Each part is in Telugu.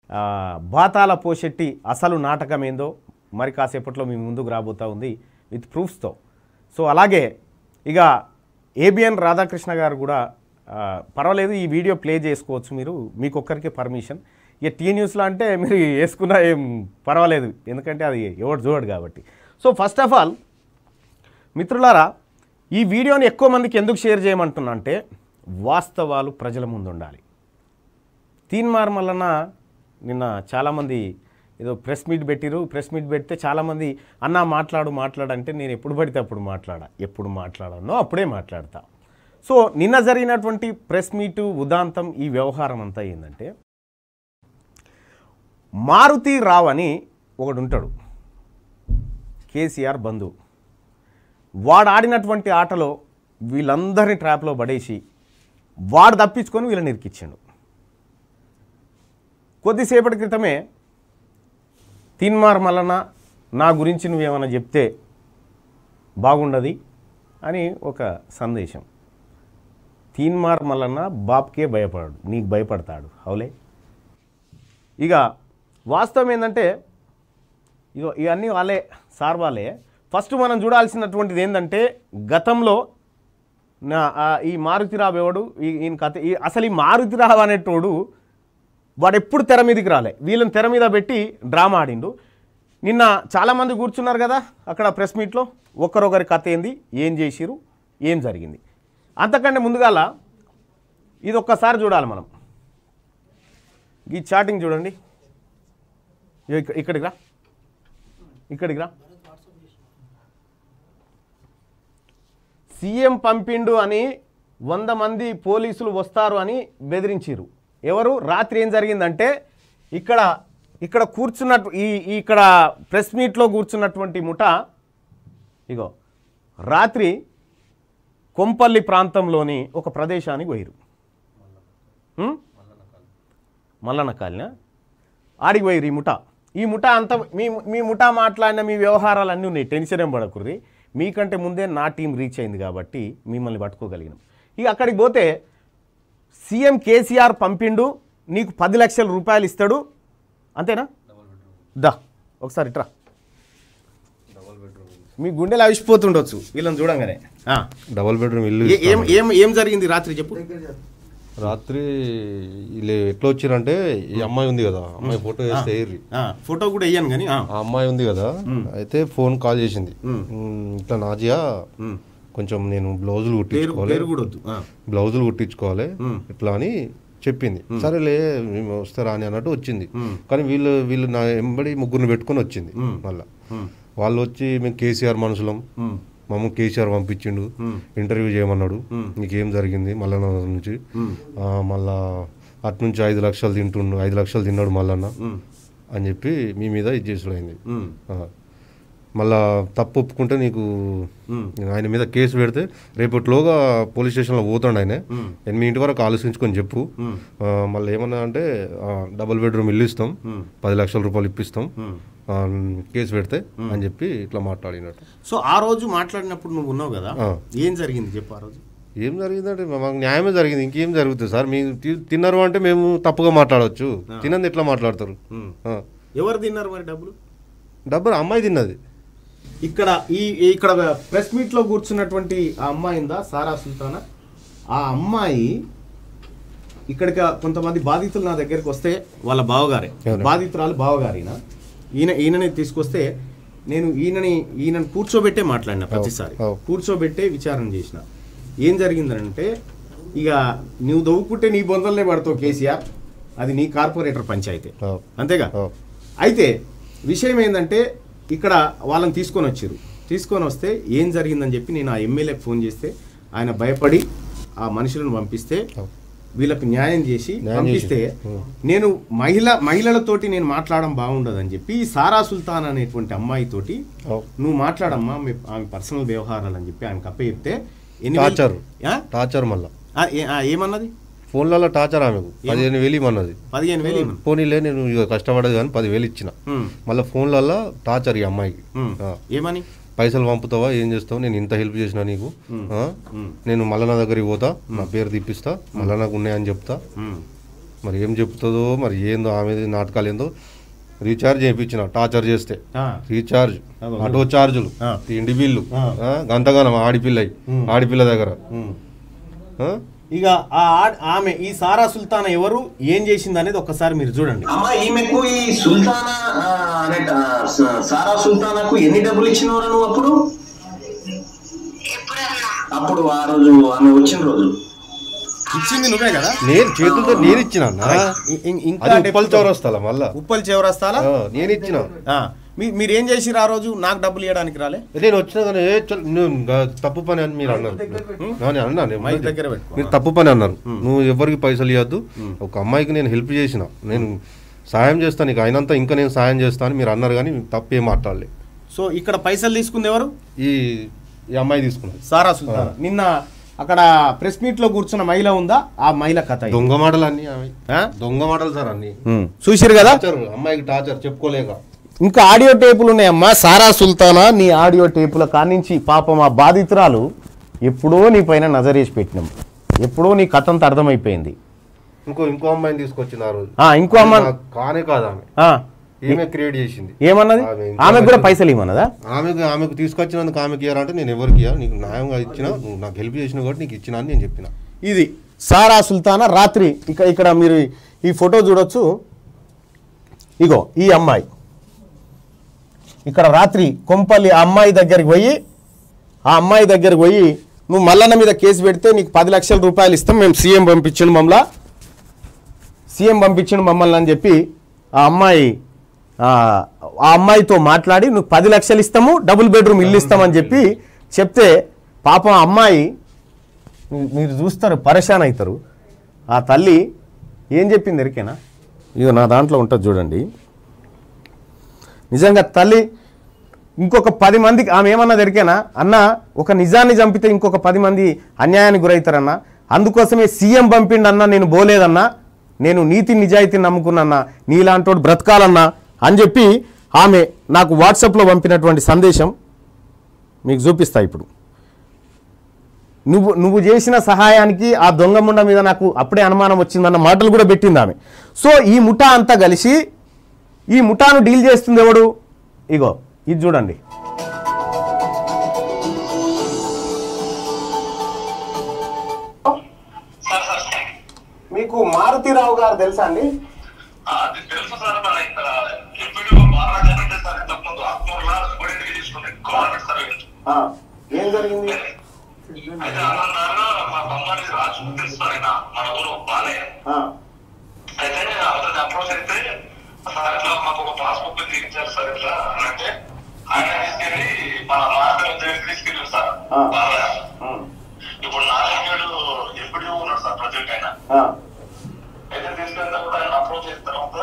ఆ, బాతాల పోషెట్టి అసలు నాటకం ఏందో మరి కాసేపట్లో మీ ముందుకు రాబోతా ఉంది విత్ ప్రూఫ్స్తో సో అలాగే ఇక ఏబిఎన్ రాధాకృష్ణ గారు కూడా ఆ, పర్వాలేదు ఈ వీడియో ప్లే చేసుకోవచ్చు మీరు మీకు ఒక్కరికే పర్మిషన్ ఇక టీ న్యూస్లో అంటే మీరు వేసుకున్నా ఏం పర్వాలేదు ఎందుకంటే అది ఎవడు చూడడు కాబట్టి సో ఫస్ట్ ఆఫ్ ఆల్ మిత్రులారా ఈ వీడియోని ఎక్కువ మందికి ఎందుకు షేర్ చేయమంటున్నా అంటే వాస్తవాలు ప్రజల ముందు ఉండాలి తీన్మార్ మల్లన్న నిన్న చాలామంది ఏదో ప్రెస్ మీట్ పెట్టిరు ప్రెస్ మీట్ పెడితే చాలామంది అన్న మాట్లాడు మాట్లాడంటే నేను ఎప్పుడు పడితే అప్పుడు మాట్లాడా ఎప్పుడు మాట్లాడానో అప్పుడే మాట్లాడతా సో నిన్న జరిగినటువంటి ప్రెస్ మీటు ఉదాంతం ఈ వ్యవహారం అంతా ఏంటంటే మారుతి రావ్ అని ఒకడు ఉంటాడు కేసీఆర్ బంధువు వాడు ఆడినటువంటి ఆటలో వీళ్ళందరినీ ట్రాప్లో పడేసి వాడు తప్పించుకొని వీళ్ళని ఇరికిచ్చాడు కొద్దిసేపటి క్రితమే తిన్మార్ మల్లన నా గురించి నువ్వేమైనా చెప్తే బాగుండది అని ఒక సందేశం తీన్మార్ మల్లన్న బాప్కే భయపడాడు నీకు భయపడతాడు అవులే ఇక వాస్తవం ఏంటంటే ఇగో ఇవన్నీ వాళ్ళే సార్ వాళ్ళే ఫస్ట్ మనం చూడాల్సినటువంటిది ఏంటంటే గతంలో నా ఆ, ఈ మారుతిరావు ఎవడు ఈ- ఈయన కథ ఈ- అసలు ఈ మారుతిరావు అనేటోడు వాడు ఎప్పుడు తెర మీదకి రాలే వీళ్ళని తెర మీద పెట్టి డ్రామా ఆడిండు నిన్న చాలామంది కూర్చున్నారు కదా అక్కడ ప్రెస్ మీట్లో ఒక్కరొకరి కథ ఏంది ఏం చేసిరు ఏం జరిగింది అంతకంటే ముందుగాల ఇది ఒక్కసారి చూడాలి మనం ఈ చాటింగ్ చూడండి ఇగో ఇక్క- ఇక్కడికి రా ఇక్కడికి రా సీఎం పంపిండు అని వంద మంది పోలీసులు వస్తారు అని బెదిరించారు ఎవరు రాత్రి ఏం జరిగిందంటే ఇక్కడ ఇక్కడ కూర్చున్నట్టు ఈ ఈ ఇక్కడ ప్రెస్ మీట్లో కూర్చున్నటువంటి ముఠ ఇగో రాత్రి కొంపల్లి ప్రాంతంలోని ఒక ప్రదేశానికి పోయిరు ఉం? మల్లన్న కాలిన ఆడికి పోయిరు ఈ ముఠ ఈ ముఠ అంత మీ మీ ముఠ మాట్లాడిన మీ వ్యవహారాలు అన్నీ ఉన్నాయి టెన్షన్ ఏం పడకుర్రి మీకంటే ముందే నా టీం రీచ్ అయింది కాబట్టి మిమ్మల్ని పట్టుకోగలిగినాం ఇక అక్కడికి పోతే సీఎం కేసీఆర్ పంపిండు నీకు పది లక్షల రూపాయలు ఇస్తాడు అంతేనా దా ఒకసారి ఇట్రా మీ గుండెలు అవిసిపోతుండొచ్చు వీళ్ళని చూడంగానే ఆ. డబల్ బెడ్రూమ్ ఇల్లు ఏ- ఏం ఏం ఏం జరిగింది రాత్రి చెప్పు రాత్రి వీళ్ళు ఎట్లా వచ్చారంటే ఈ అమ్మాయి ఉంది కదా అమ్మాయి ఫోటో వేస్తే ఎయిర్రి ఆ, ఫోటో కూడా వేయను కానీ ఆ. ఆ అమ్మాయి ఉంది కదా అయితే ఫోన్ కాల్ చేసింది ఉమ్, ఇట్లా నాజియా ఉమ్. కొంచెం నేను బ్లౌజులు పేరు కుట్టించుకోవాలి పేరు కూడా వద్దు ఆ. బ్లౌజులు కుట్టించుకోవాలి ఇట్లా అని చెప్పింది సరేలే మేము వస్తారా అని అన్నట్టు వచ్చింది కానీ వీళ్ళు వీళ్ళు నా ఎంబడి ముగ్గురిని పెట్టుకొని వచ్చింది మళ్ళా వాళ్ళు వచ్చి మేము కేసీఆర్ మనుషులం మమ్మ కేసీఆర్ పంపించిండు ఇంటర్వ్యూ చేయమన్నాడు నీకేం జరిగింది మళ్ళా నుంచి ఆ, మళ్ళా అటు నుంచి ఐదు లక్షలు తింటుండు ఐదు లక్షలు తిన్నాడు మల్లన్న అని చెప్పి మీ మీద ఇది చేసుడు అయింది ఉమ్. ఆ. మళ్ళా తప్పు ఒప్పుకుంటే నీకు ఆయన మీద కేసు పెడితే రేపటిలోగా పోలీస్ స్టేషన్లో పోతాడు ఆయన ఎనిమిదింటి వరకు ఆలోచించుకొని చెప్పు ఆ, మళ్ళీ ఏమన్నా అంటే ఆ, డబుల్ బెడ్రూమ్ ఇల్లు ఇస్తాం పది లక్షల రూపాయలు ఇప్పిస్తాం ఆ, కేసు పెడితే అని చెప్పి ఇట్లా మాట్లాడినట్టు సో ఆ రోజు మాట్లాడినప్పుడు నువ్వు ఉన్నావు కదా ఆ. ఏం జరిగింది చెప్పు ఆ రోజు ఏం జరిగిందంటే మాకు న్యాయమే జరిగింది ఇంకేం జరుగుతుంది సార్ మీరు తి- తిన్నారు అంటే మేము తప్పుగా మాట్లాడవచ్చు తినంది ఎట్లా మాట్లాడతారు ఉమ్. ఆ. ఎవరు తిన్నారు మరి డబ్బులు డబ్బులు అమ్మాయి తిన్నది ఇక్కడ ఈ ఈ- ఇక్కడ ప్రెస్ మీట్ లో కూర్చున్నటువంటి ఆ అమ్మాయి ఉందా సారా సుల్తానా ఆ అమ్మాయి ఇక్కడికి కొంతమంది బాధితులు నా దగ్గరికి వస్తే వాళ్ళ బావగారే ఎవరు? బాధితురాలు బావగారిన ఈయన ఈయనని తీసుకొస్తే నేను ఈయనని ఈయనని కూర్చోబెట్టే మాట్లాడిన ప్రతిసారి అవు. కూర్చోబెట్టే విచారణ చేసిన ఏం జరిగిందంటే ఇక నువ్వు దవ్వుకుంటే నీ బొందలనే పడతావు కేసీఆర్ అది నీ కార్పొరేటర్ పంచాయతీ ఆ. అంతేగా ఆ. అయితే విషయం ఏంటంటే ఇక్కడ వాళ్ళని తీసుకొని వచ్చారు తీసుకొని వస్తే ఏం జరిగిందని చెప్పి నేను ఆ ఎమ్మెల్యేకి ఫోన్ చేస్తే ఆయన భయపడి ఆ మనుషులను పంపిస్తే వీళ్ళకి న్యాయం చేసి న్యాయం పంపిస్తే నేను మహిళ మహిళలతోటి నేను మాట్లాడడం బాగుండదని చెప్పి ఈ సారా సుల్తాన్ అనేటువంటి అమ్మాయితోటి ఆ. నువ్వు మాట్లాడమ్మా మీ- ఆమె పర్సనల్ వ్యవహారాలు అని చెప్పి ఆయన కప్ప చెప్తే ఎన్ని వేలు- టార్చర్ ఆ? టార్చర్ మళ్ళా ఆ, ఏ- ఆ, ఏమన్నది ఫోన్లలో టార్చర్ ఆమెకు పదిహేను వేలు ఇమ్మన్నది పదిహేను వేలు ఇవ్వను. పోనీలే నేను ఇక కష్టపడదు కానీ పదివేలు ఇచ్చిన ఉమ్, మళ్ళీ ఫోన్లలో టార్చర్ ఈ అమ్మాయికి ఉమ్. ఆ. ఏమని పైసలు పంపుతావా ఏం చేస్తావు నేను ఇంత హెల్ప్ చేసిన నీకు ఆ? ఉమ్. నేను మళ్ళా నా దగ్గరికి పోతా నా పేరు తీపిస్తా మళ్ళా నాకు ఉన్నాయని చెప్తా ఉమ్, మరి ఏం చెప్తుందో మరి ఏందో ఆమె నాటకాలు ఏందో రీఛార్జ్ చేయించిన టార్చర్ చేస్తే ఆ, రీఛార్జ్ అగో. ఆటో ఛార్జులు ఆ. తిండి బిల్లు ఆ. ఆ, గంతగానం ఆడిపిల్ల ఉమ్. ఆడిపిల్ల దగ్గర ఉమ్. ఆ? ఇక ఆ ఆడ్- ఆమె ఈ సారా సుల్తాన్ ఎవరు ఏం చేసింది అనేది ఒక్కసారి మీరు చూడండి అమ్మ ఈమెకు ఈ సుల్తానా ఆ, అనే ఆ, స- సారా సుల్తానాకు ఎన్ని డబ్బులు ఇచ్చినవరా నువ్వు అప్పుడు ఎప్పుడన్నా అప్పుడు ఆ రోజు ఆమె వచ్చిన రోజు ఇచ్చింది నువ్వే కదా నేను చేతులతో నేను ఇచ్చిన అన్న. ఇ- ఇ- ఇంకా అది అంటే ఉప్పల్ చౌరస్తాల మళ్ళా ఉప్పల్ చివరస్తాలా ఆ, నేను ఇచ్చిన ఆ, మీ- మీరు ఏం చేసిరు ఆ రోజు నాకు డబ్బులు ఇవ్వడానికి రాలే నేను వచ్చిన కానీ ఏ చల్ నువ్వు గా- తప్పు పని అని మీరు అన్నారు నేను అన్నా నేను మైక్ దగ్గర పెట్టుకో. మీరు తప్పు పని అన్నారు నువ్వు ఎవరికి పైసలు ఇవ్వద్దు ఒక అమ్మాయికి నేను హెల్ప్ చేసిన నేను సాయం చేస్తాను నీకు అయినంత ఇంకా నేను సాయం చేస్తాను మీరు అన్నారు కానీ తప్పు ఏం మాట్లాడలే సో ఇక్కడ పైసలు తీసుకుంది ఎవరు ఈ ఈ అమ్మాయి తీసుకున్నది సారా సుల్తాన్ నిన్న అక్కడ ప్రెస్ మీట్ లో కూర్చున్న మహిళ ఉందా ఆ మహిళ కథ ఇది. దొంగ మాటలు అన్ని ఆమె ఆ? దొంగ మాటలు సార్ అన్ని ఉమ్. చూసిరు కదా టార్చర్ అమ్మాయికి టార్చర్ చెప్పుకోలేక ఇంకా ఆడియో టేపులు ఉన్నాయమ్మా సారా సుల్తానా నీ ఆడియో టేపుల కానించి పాపం ఆ బాధితురాలు ఎప్పుడో నీ పైన నజరేసి పెట్టినాం ఎప్పుడో నీ కథంత అర్థమైపోయింది ఇంకో ఇంకో అమ్మాయిని తీసుకొచ్చింది ఆ రోజు ఆ, ఇంకో అమ్మ నాకు కానే కాదు ఆమె ఆ, ఈమె క్రియేట్ చేసింది ఏమన్నది ఆమె ఇంకా ఆమెకు కూడా మంచిది. పైసలు ఇవ్వనదా ఆమెకు ఆమెకు తీసుకొచ్చినందుకు ఆమెకి ఇయ్యాలంటే నేను ఎవరికి ఇయ్య నీకు న్యాయంగా ఇచ్చిన నువ్వు నాకు హెల్ప్ చేసిన కాబట్టి నీకు ఇచ్చిన అని నేను చెప్పిన ఇది సారా సుల్తానా రాత్రి ఇక ఇక్కడ మీరు ఈ ఫోటో చూడొచ్చు ఇగో ఈ అమ్మాయి ఇక్కడ రాత్రి కొంపల్లి ఆ అమ్మాయి దగ్గరికి పోయి ఆ అమ్మాయి దగ్గరికి పోయి నువ్వు మల్లన్న మీద కేసు పెడితే నీకు పది లక్షల రూపాయలు ఇస్తాం మేము సీఎం పంపించండు మమ్మల్ని సీఎం పంపించండు మమ్మల్ని అని చెప్పి ఆ అమ్మాయి ఆ ఆ అమ్మాయితో మాట్లాడి నువ్వు పది లక్షలు ఇస్తాము డబుల్ బెడ్రూమ్ ఇల్లు ఇస్తామని చెప్పి చెప్తే పాపం ఆ అమ్మాయి మీ- మీరు చూస్తారు పరేషాన్ అవుతారు ఆ తల్లి ఏం చెప్పింది ఎరికేనా ఇక నా దాంట్లో ఉంటుంది చూడండి నిజంగా తల్లి ఇంకొక పది మందికి ఆమె ఏమన్నా దొరికేనా అన్న ఒక నిజాన్ని చంపితే ఇంకొక పది మంది అన్యాయానికి గురవుతారన్న అందుకోసమే సీఎం పంపిండు అన్న నేను పోలేదన్నా నేను నీతి నిజాయితీని నమ్ముకున్నా నీలాంటోడు బ్రతకాలన్నా అని చెప్పి ఆమె నాకు వాట్సాప్లో పంపినటువంటి సందేశం మీకు చూపిస్తా ఇప్పుడు నువ్వు నువ్వు చేసిన సహాయానికి ఆ దొంగ ముండ మీద నాకు అప్పుడే అనుమానం వచ్చిందన్న మాటలు కూడా పెట్టింది ఆమె సో ఈ ముఠా అంతా కలిసి ఈ ముఠాను డీల్ చేస్తుంది ఎవడు ఇగో ఇది చూడండి సార్ సార్ మీకు మారుతిరావు గారు తెలుసా అండి అది తెలుసు సార్ మన ఇక్కడ ఎంపీడీ మహారాజా అంటే సార్ ఇంతకుముందు ఆత్మూరులో స్టూడెంట్కి తీసుకుంటే గవర్నమెంట్ సర్వీస్ ఏం జరిగింది అయితే అన్నారు మా బొమ్మని రాజు తెలుసు సార్ ఆయన మన ఊరు బాలయ్య అయితే అతను అప్రోచ్ అయితే సార్ ఇట్లా మాకు ఒక పాస్బుక్ తీయించారు సార్ ఇట్లా అని అంటే ఆయన తీసుకెళ్ళి మన మహాదేవ్ దగ్గరికి తీసుకెళ్ళారు సార్ ఆ. బాలయ్య ఇప్పుడు నారాయణుడు ఎంపీడీ ఉన్నాడు సార్ ప్రజెంట్ ఆయన అయితే తీసుకెళ్ళిన తర్వాత ఆయన అప్రోచ్ చేసిన తర్వాత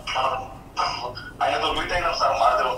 మనం ఆయనతో మీట్ అయినాం sir Mahadev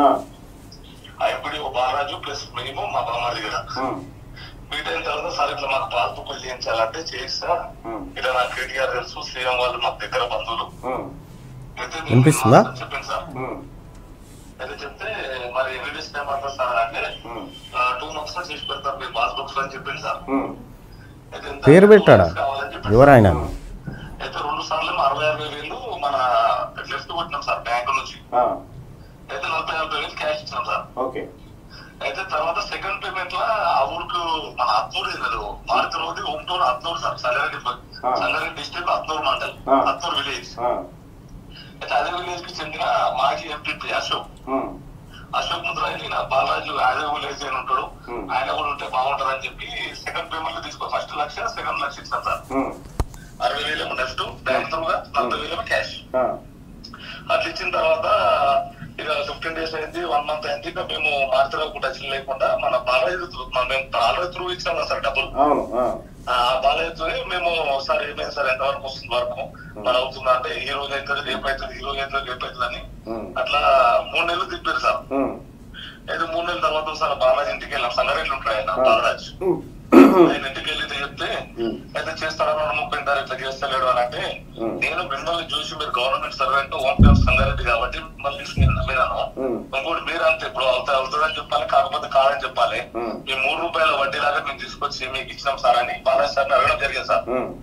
MPD Balaraju plus minimum మా బామ్మ దగ్గర మీట్ అయిన తర్వాత సార్ ఇట్లా మాకు పాస్బుక్ చేయించాలంటే చేయిస్తా ఇట్లా నాకు కేటీఆర్ తెలుసు శ్రీరామ్ వాళ్ళు మాకు దగ్గర బంధువులు అయితే నేను వినిపిస్తుందా? చెప్పాను సార్ అయితే చెప్తే మరి ఎన్ని డేస్ టైం పడుతుంది సార్ అంటే టూ మంత్స్ లో చేసి పెడతారు మీ పాస్బుక్స్ అని చెప్పింది సార్ అయితే ఇంత పేరు two పెట్టాడా months కావాలని చెప్పింది ఎవరాయన అయితే రెండు సార్లు అరవై అరవై వేలు మన లెఫ్ట్ కొట్టినాం సార్ బ్యాంకు నుంచి అయితే నలభై నలభై వేలు క్యాష్ ఇచ్చినాం సార్ ఓకే అయితే తర్వాత సెకండ్ పేమెంట్ లో ఆ ఊరికి మన అత్తూరు లేదు మారుతి రోజు ఉంటూరు అత్తూరు సార్ సంగారెడ్డి ఆ. సంగారెడ్డి డిస్ట్రిక్ట్ అత్తూరు మండల్ ఆ. అత్తూరు విలేజ్ అయితే అదే విలేజ్ కి చెందిన మాజీ ఎంపీ అశోక్ అశోక్ ముద్రాయి నా బాలరాజు అదే విలేజ్ అని ఉంటాడు Hmm. ఆయన కూడా ఉంటే బాగుంటది అని చెప్పి సెకండ్ పేమెంట్ లో తీసుకో ఫస్ట్ లక్ష సెకండ్ లక్ష ఇచ్చాను సార్ అరవై వేలేమో నెక్స్ట్ బ్యాంక్ తరగా నలభై వేలేమో క్యాష్ అట్లా ఇచ్చిన తర్వాత ఇక ఫిఫ్టీన్ డేస్ అయింది వన్ మంత్ అయింది ఇక మేము మారుతరావు టచ్ లేకుండా మన బాలయ్య త్రూ- మన మేము ఆల్రెడీ త్రూ ఇచ్చాం కదా సార్ డబ్బులు అవును ఆ బాలయ్యతో మేము సార్ ఏమైంది సార్ ఎంతవరకు వస్తుంది వరకు మరి అవుతుందా అంటే ఈ రోజు అవుతుంది రేపు అవుతుంది ఈ రోజు అవుతుంది రేపు అవుతుంది అని అట్లా మూడు నెలలు తిప్పారు సార్ అయితే మూడు నెలల తర్వాత సార్ బాలాజీ ఇంటికి వెళ్ళాం సంగారెడ్డి ఉంటాయి ఆయన బాలరాజ్ ఆయన ఇంటికి వెళ్ళి చెప్తే అయితే చేస్తారా రెండు ముప్పై ఇంటారు ఇట్లా చేస్తలేడు అని అంటే నేను మిమ్మల్ని చూసి మీరు గవర్నమెంట్ సర్వెంట్ ఓన్ పేరు సంగారెడ్డి కాబట్టి మళ్ళీ నేను నమ్మినాను ఇంకోటి మీరు అంతే ఇప్పుడు అవుతా అవుతుందని చెప్పాలి కాకపోతే కాదని చెప్పాలి మీ మూడు రూపాయల వడ్డీ లాగా మేము తీసుకొచ్చి మీకు ఇచ్చినాం సార్ అని బాలాజీ సార్ అడగడం జరిగింది సార్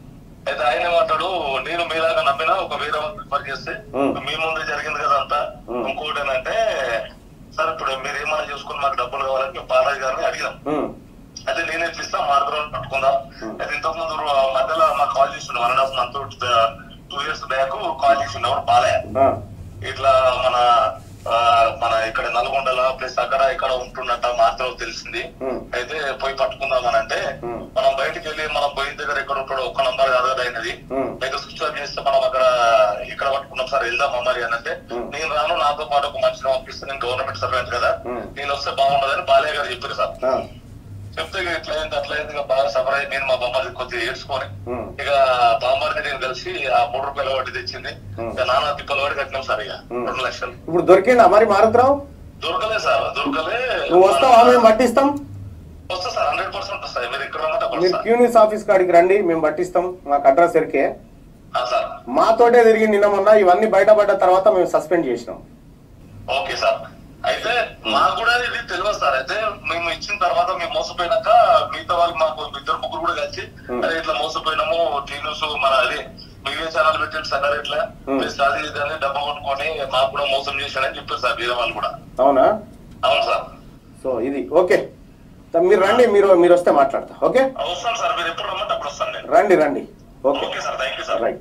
అయితే ఆయన ఏమంటాడు నేను మీలాగా నమ్మినా ఒక వేరే వాళ్ళని రిఫర్ చేస్తే ఉం. మీ ముందే జరిగింది కదా అంతా ఉం. ఇంకోటి ఏంటంటే సార్ ఇప్పుడు మీరు ఏమైనా చేసుకుని మాకు డబ్బులు కావాలని మేము బాలాజీ గారిని అడిగాం ఉమ్, అయితే నేను ఎట్లా ఇస్తాం మార్గం పట్టుకుందాం అయితే ఇంతకు ముందు రో- మధ్యలో మాకు కాల్ చేస్తుండే one and half month two years back call చేసిండే ఎవరు బాలే ఆ, ఇట్లా మన ఆ, మన ఇక్కడ నల్గొండల ప్లస్ అక్కడ ఇక్కడ ఉంటున్నట్ట మాత్రం తెలిసింది ఉమ్, అయితే పోయి పట్టుకుందాం అని అంటే ఉమ్. మనం బయటికి వెళ్ళి మనం పోయిన దగ్గర ఎక్కడ ఉంటాడో ఒక్క నంబర్ కాదు కదా అయినది ఉమ్. అయితే స్విచ్ ఆఫ్ చేస్తే మనం అక్కడ ఇక్కడ పట్టుకున్నాం సార్ వెళ్దామా మరి అని అంటే ఉమ్. నేను రాను నాతో పాటు ఒక మనిషిని పంపిస్తే నేను గవర్నమెంట్ సర్వెంట్ కదా ఉమ్. నేను వస్తే బాగుండదని బాలయ్య గారు చెప్పారు సార్ ఆ, చెప్తే ఇక ఇట్లా అయింది అట్లా అయింది ఇక బాగా సఫర్ అయ్యి నేను మా బొమ్మది కొద్దిగా ఏడ్చుకొని ఉమ్, ఇక బామ్మర్ది నేను కలిసి ఆ మూడు రూపాయల వడ్డీ తెచ్చింది ఉమ్. ఇక నానా తిప్పల వడ్డీ కట్టినాం సార్ ఇక ఉమ్. రెండు లక్షలు ఇప్పుడు దొరికిందా మరి మారుతురావు దొరకలే సార్ దొరకలే నువ్వు వస్తావా మేము పట్టిస్తాం వస్తా సార్ హండ్రెడ్ పర్సెంట్ వస్తాయి మీరు ఇక్కడ రమ్మంటే అక్కడ మీరు వస్తా. క్యూనిస్ ఆఫీస్ కాడికి రండి మేము పట్టిస్తాం మాకు అడ్రస్ ఎరికే ఆ, సార్ మాతోటే తిరిగి నిన్న మొన్న ఇవన్నీ బయటపడ్డ తర్వాత మేము సస్పెండ్ చేసినాం ఓకే సార్ అయితే మాకు కూడా ఇది తెలియదు సార్ అయితే మేము ఇచ్చిన తర్వాత మేము మోసపోయినాక మిగతా వాళ్ళు మాకు ఇద్దరు ముగ్గురు కూడా కలిసి Hmm. అదే ఇట్లా మోసపోయినాము టీ న్యూస్ మన అదే మీడియా ఛానల్ పెట్టింది సార్ ఇట్లా Hmm. ప్లస్ అది ఇది అని డబ్బా కొట్టుకొని మాకు కూడా మోసం చేశాడని చెప్పారు సార్ వేరే వాళ్ళు కూడా అవునా అవును సార్ సో ఇది ఓకే త- మీరు రండి మీరు మీరు వస్తే మాట్లాడతా ఓకే వస్తాను సార్ మీరు ఎప్పుడు రమ్మంటే అప్పుడు వస్తాను నేను రండి రండి okay okay sir thank you sir right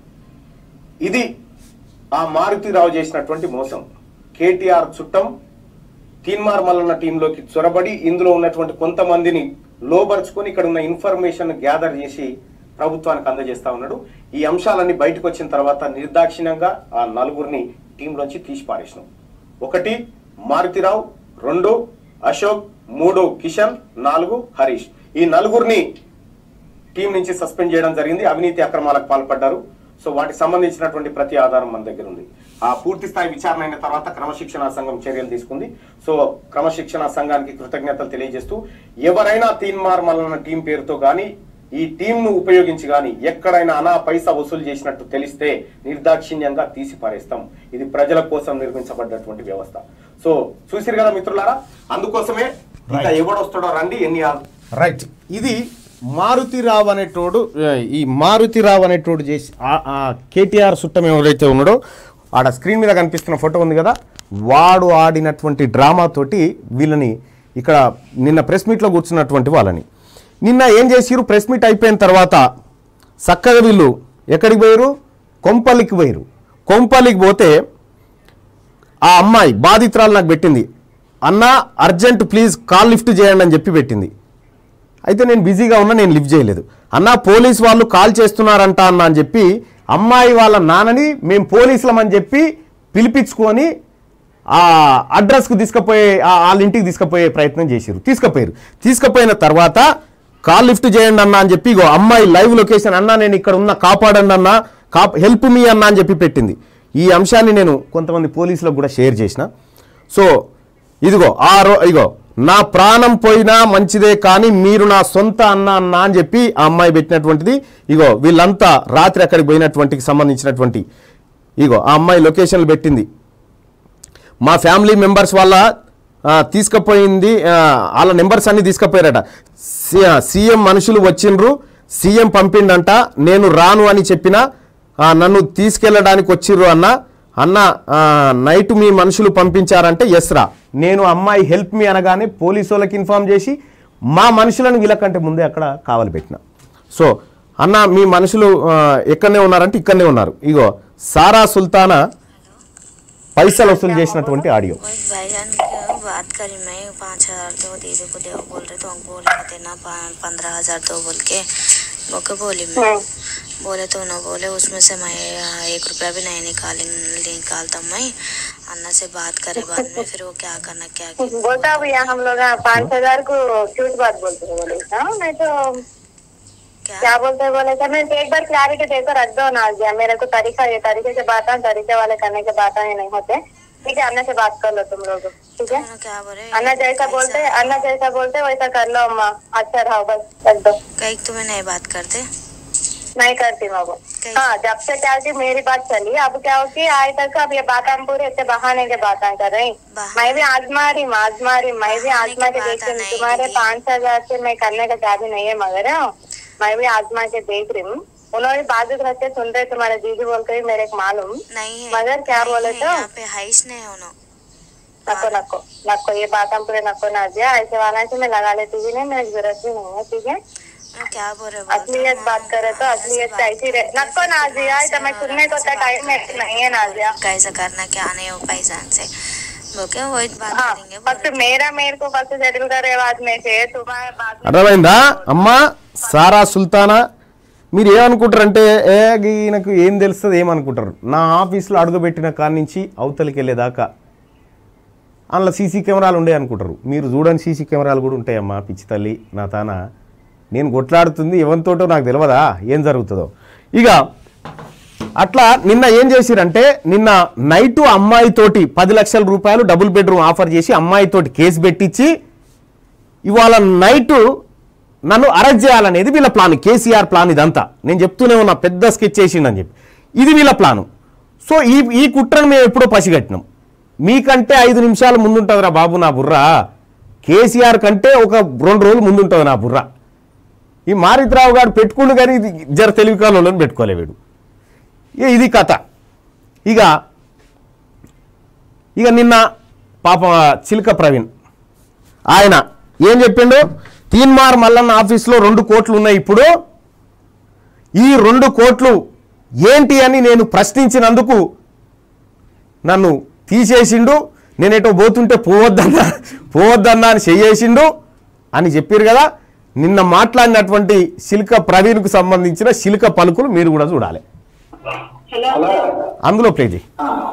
ఇది ఆ మారుతిరావు చేసినటువంటి మోసం కేటీఆర్ చుట్టం తీన్మార్ మల్లన్న టీంలోకి చొరబడి ఇందులో ఉన్నటువంటి కొంతమందిని లోబరుచుకొని ఇక్కడ ఉన్న ఇన్ఫర్మేషన్ గ్యాదర్ చేసి ప్రభుత్వానికి అందజేస్తా ఉన్నాడు ఈ అంశాలన్నీ బయటకు వచ్చిన తర్వాత నిర్దాక్షిణ్యంగా ఆ నలుగురిని టీంలోంచి తీసి పారేసినాం ఒకటి మారుతిరావు రెండు అశోక్ మూడు కిషన్ నాలుగు హరీష్ ఈ నలుగురిని టీం నుంచి సస్పెండ్ చేయడం జరిగింది అవినీతి అక్రమాలకు పాల్పడ్డారు సో వాటికి సంబంధించినటువంటి ప్రతి ఆధారం మన దగ్గర ఉంది ఆ పూర్తి స్థాయి విచారణ అయిన తర్వాత క్రమశిక్షణ సంఘం చర్యలు తీసుకుంది సో క్రమశిక్షణ సంఘానికి కృతజ్ఞతలు తెలియజేస్తూ ఎవరైనా తీన్మార్ మల్లన్న టీం పేరుతో కానీ ఈ టీంను ఉపయోగించి కానీ ఎక్కడైనా అనా పైసా వసూలు చేసినట్టు తెలిస్తే నిర్దాక్షిణ్యంగా తీసి పారేస్తాం ఇది ప్రజల కోసం నిర్మించబడ్డటువంటి వ్యవస్థ సో చూసిరు కదా మిత్రులారా అందుకోసమే ఇంకా ఎవడొస్తాడో రండి ఎన్ని ఆ- రైట్ ఇది మారుతిరావు అనేటోడు ఆ, ఈ మారుతిరావు అనేటోడు చేసి ఆ- ఆ కేటీఆర్ సుట్టం ఎవరైతే ఉన్నాడో ఆడ స్క్రీన్ మీద కనిపిస్తున్న ఫోటో ఉంది కదా వాడు ఆడినటువంటి డ్రామా తోటి వీళ్ళని ఇక్కడ నిన్న ప్రెస్ మీట్లో కూర్చున్నటువంటి వాళ్ళని నిన్న ఏం చేసిరు ప్రెస్ మీట్ అయిపోయిన తర్వాత చక్కగా వీళ్ళు ఎక్కడికి పోయారు కొంపల్లికి పోయారు కొంపల్లికి పోతే ఆ అమ్మాయి బాధితురాలు నాకు పెట్టింది అన్న అర్జెంట్ ప్లీజ్ కాల్ లిఫ్ట్ చేయండి అని చెప్పి పెట్టింది అయితే నేను బిజీగా ఉన్నా నేను లిఫ్ట్ చేయలేదు అన్న పోలీస్ వాళ్ళు కాల్ చేస్తున్నారంట అన్న అని చెప్పి అమ్మాయి వాళ్ళ నాన్నని మేము పోలీసులమని చెప్పి పిలిపించుకొని ఆ అడ్రస్కు తీసుకుపోయే ఆ వాళ్ళ ఇంటికి తీసుకుపోయే ప్రయత్నం చేశారు తీసుకుపోయారు తీసుకుపోయిన తర్వాత కాల్ లిఫ్ట్ చేయండి అన్న అని చెప్పి ఇగో అమ్మాయి లైవ్ లొకేషన్ అన్న నేను ఇక్కడ ఉన్న కాపాడండి అన్న కా హెల్ప్ మీ అన్న అని చెప్పి పెట్టింది ఈ అంశాన్ని నేను కొంతమంది పోలీసులకు కూడా షేర్ చేసిన సో ఇదిగో ఆ రో ఇగో నా ప్రాణం పోయినా మంచిదే కానీ మీరు నా సొంత అన్న అన్న అని చెప్పి ఆ అమ్మాయి పెట్టినటువంటిది ఇగో వీళ్ళంతా రాత్రి అక్కడికి పోయినటువంటికి సంబంధించినటువంటి ఇగో ఆ అమ్మాయి లొకేషన్లు పెట్టింది మా ఫ్యామిలీ మెంబర్స్ వల్ల ఆ, తీసుకుపోయింది ఆ, వాళ్ళ నెంబర్స్ అన్ని తీసుకుపోయారట సి- ఆ, సీఎం మనుషులు వచ్చిండ్రు సీఎం పంపిండంట నేను రాను అని చెప్పిన ఆ, నన్ను తీసుకెళ్ళడానికి వచ్చిర్రు అన్న అన్న ఆ, నైట్ మీ మనుషులు పంపించారంటే ఎస్ రా నేను అమ్మాయి హెల్ప్ మీ అనగానే పోలీసు వాళ్ళకి ఇన్ఫామ్ చేసి మా మనుషులను వీళ్ళకంటే ముందే అక్కడ కావలి పెట్టిన సో అన్న మీ మనుషులు ఆ, ఎక్కడనే ఉన్నారంటే ఇక్కడనే ఉన్నారు ఇగో సారా సుల్తానా పైసలు వసూలు చేసినటువంటి ఆడియో वही भाईजान की बात करी मैं पाँच हजार दो दीदी को दे बोल रहे तो हम बोले थे ना पा- पंद्रह हजार दो बोल के ओके बोली मैं बोले तो ना बोले उसमें से मैं आ, एक रुपया भी नहीं निकाली निकालता मैं अन्ना से बात करे बाद में फिर वो क्या करना क्या क्या बोलता भैया हम लोग हाँ, पाँच हजार को झूठ बात बोलते हैं बोले हाँ नहीं तो क्या क्या बोलते हैं बोले सर मैं एक बार क्लैरिटी देकर रख दो ना दिया मेरे को तरीका ये तरीके से बात है तरीके वाले करने के बात ये नहीं होते ठीक है अन्ना से बात कर लो तुम लोग ठीक है उन्होंने क्या बोले अन्ना जैसा बोलते अन्ना जैसा बोलते वैसा कर लो अम्मा अच्छा रहो बस रख दो कहीं तुम्हें नहीं बात करते नहीं करती मैं वो कैसे? हाँ जब से क्या की मेरी बात चली अब क्या हो कि आज तक अब ये बात हम पूरे इतने बहाने के बात कर रही बहाने? मैं भी आजमा रही हूँ आजमा रही हूँ, मैं भी बहाने आजमा की के बात देखती हूँ नहीं तुम्हारे दीदी। पाँच हजार से मैं करने का चाबी नहीं है मगर हाँ, मैं भी आजमा के देख रही हूँ उन्होंने बाद में घर से सुन रहे तुम्हारे दीदी बोल के मेरे को मालूम नहीं है मगर क्या नहीं बोले है, तो? यहाँ पे हाइस नहीं होना नको नको नको ये बात हम पूरे नको ना दिया ऐसे वाला से मैं लगा लेती भी नहीं मेरी जरूरत भी नहीं है ठीक है मैं क्या बोल रहे बोलते असलियत हो, बात करे तो ऐसे असलियत बात ऐसी रहे नको ना दिया तो मैं सुनने को तो टाइम नहीं है ना दिया कैसे करना क्या नहीं हो पैसा से ओके वही बात हाँ करेंगे फक्त मेरा मेरे को फक्त सेटल करे बाद में से तुम्हारे बाद में అర్థమైందా అమ్మా సారా సుల్తానా మీరు ఏమనుకుంటారంటే ఏ ఈయనకు ఏం తెలుస్తుంది ఏమనుకుంటారు నా ఆఫీస్లో అడుగుపెట్టిన కాడి నుంచి అవతలికి వెళ్ళేదాకా అందులో సీసీ కెమెరాలు ఉండే అనుకుంటారు మీరు చూడని సీసీ కెమెరాలు కూడా ఉంటాయమ్మా పిచ్చి తల్లి నా తాన నేను కొట్లాడుతుంది ఎవరితోటో నాకు తెలియదా ఏం జరుగుతుందో ఇక అట్లా నిన్న ఏం చేసిరంటే నిన్న నైటు అమ్మాయితోటి పది లక్షల రూపాయలు డబుల్ బెడ్రూమ్ ఆఫర్ చేసి అమ్మాయితోటి కేసు పెట్టించి ఇవాళ నైటు నన్ను అరెస్ట్ చేయాలనేది వీళ్ళ ప్లాన్ కేసీఆర్ ప్లాన్ ఇదంతా నేను చెప్తూనే ఉన్నా పెద్ద స్కెచ్ చేసిండని చెప్పి ఇది వీళ్ళ ప్లాను సో ఈ ఈ కుట్రను మేము ఎప్పుడో పసిగట్టినాం మీకంటే ఐదు నిమిషాలు ముందుంటుందిరా బాబు నా బుర్ర కేసీఆర్ కంటే ఒక రెండు రోజులు ముందుంటుంది నా బుర్ర ఈ మారిత్రావు గారు పెట్టుకుండు కానీ ఇది జర తెలివి కాలంలో పెట్టుకోలే వీడు ఇక ఇది కథ ఇక ఇక నిన్న పాప చిలుక ప్రవీణ్ ఆయన ఏం చెప్పిండు తీన్మార్ మల్లన్న ఆఫీస్లో రెండు కోట్లు ఉన్నాయి ఇప్పుడు ఈ రెండు కోట్లు ఏంటి అని నేను ప్రశ్నించినందుకు నన్ను తీసేసిండు నేనేటో పోతుంటే పోవద్దన్నా పోవద్దన్నా అని చెయ్యేసిండు అని చెప్పారు కదా నిన్న మాట్లాడినటువంటి శిల్క ప్రవీణ్కు సంబంధించిన శిల్క పలుకులు మీరు కూడా చూడాలి అందులో ప్లే చేయి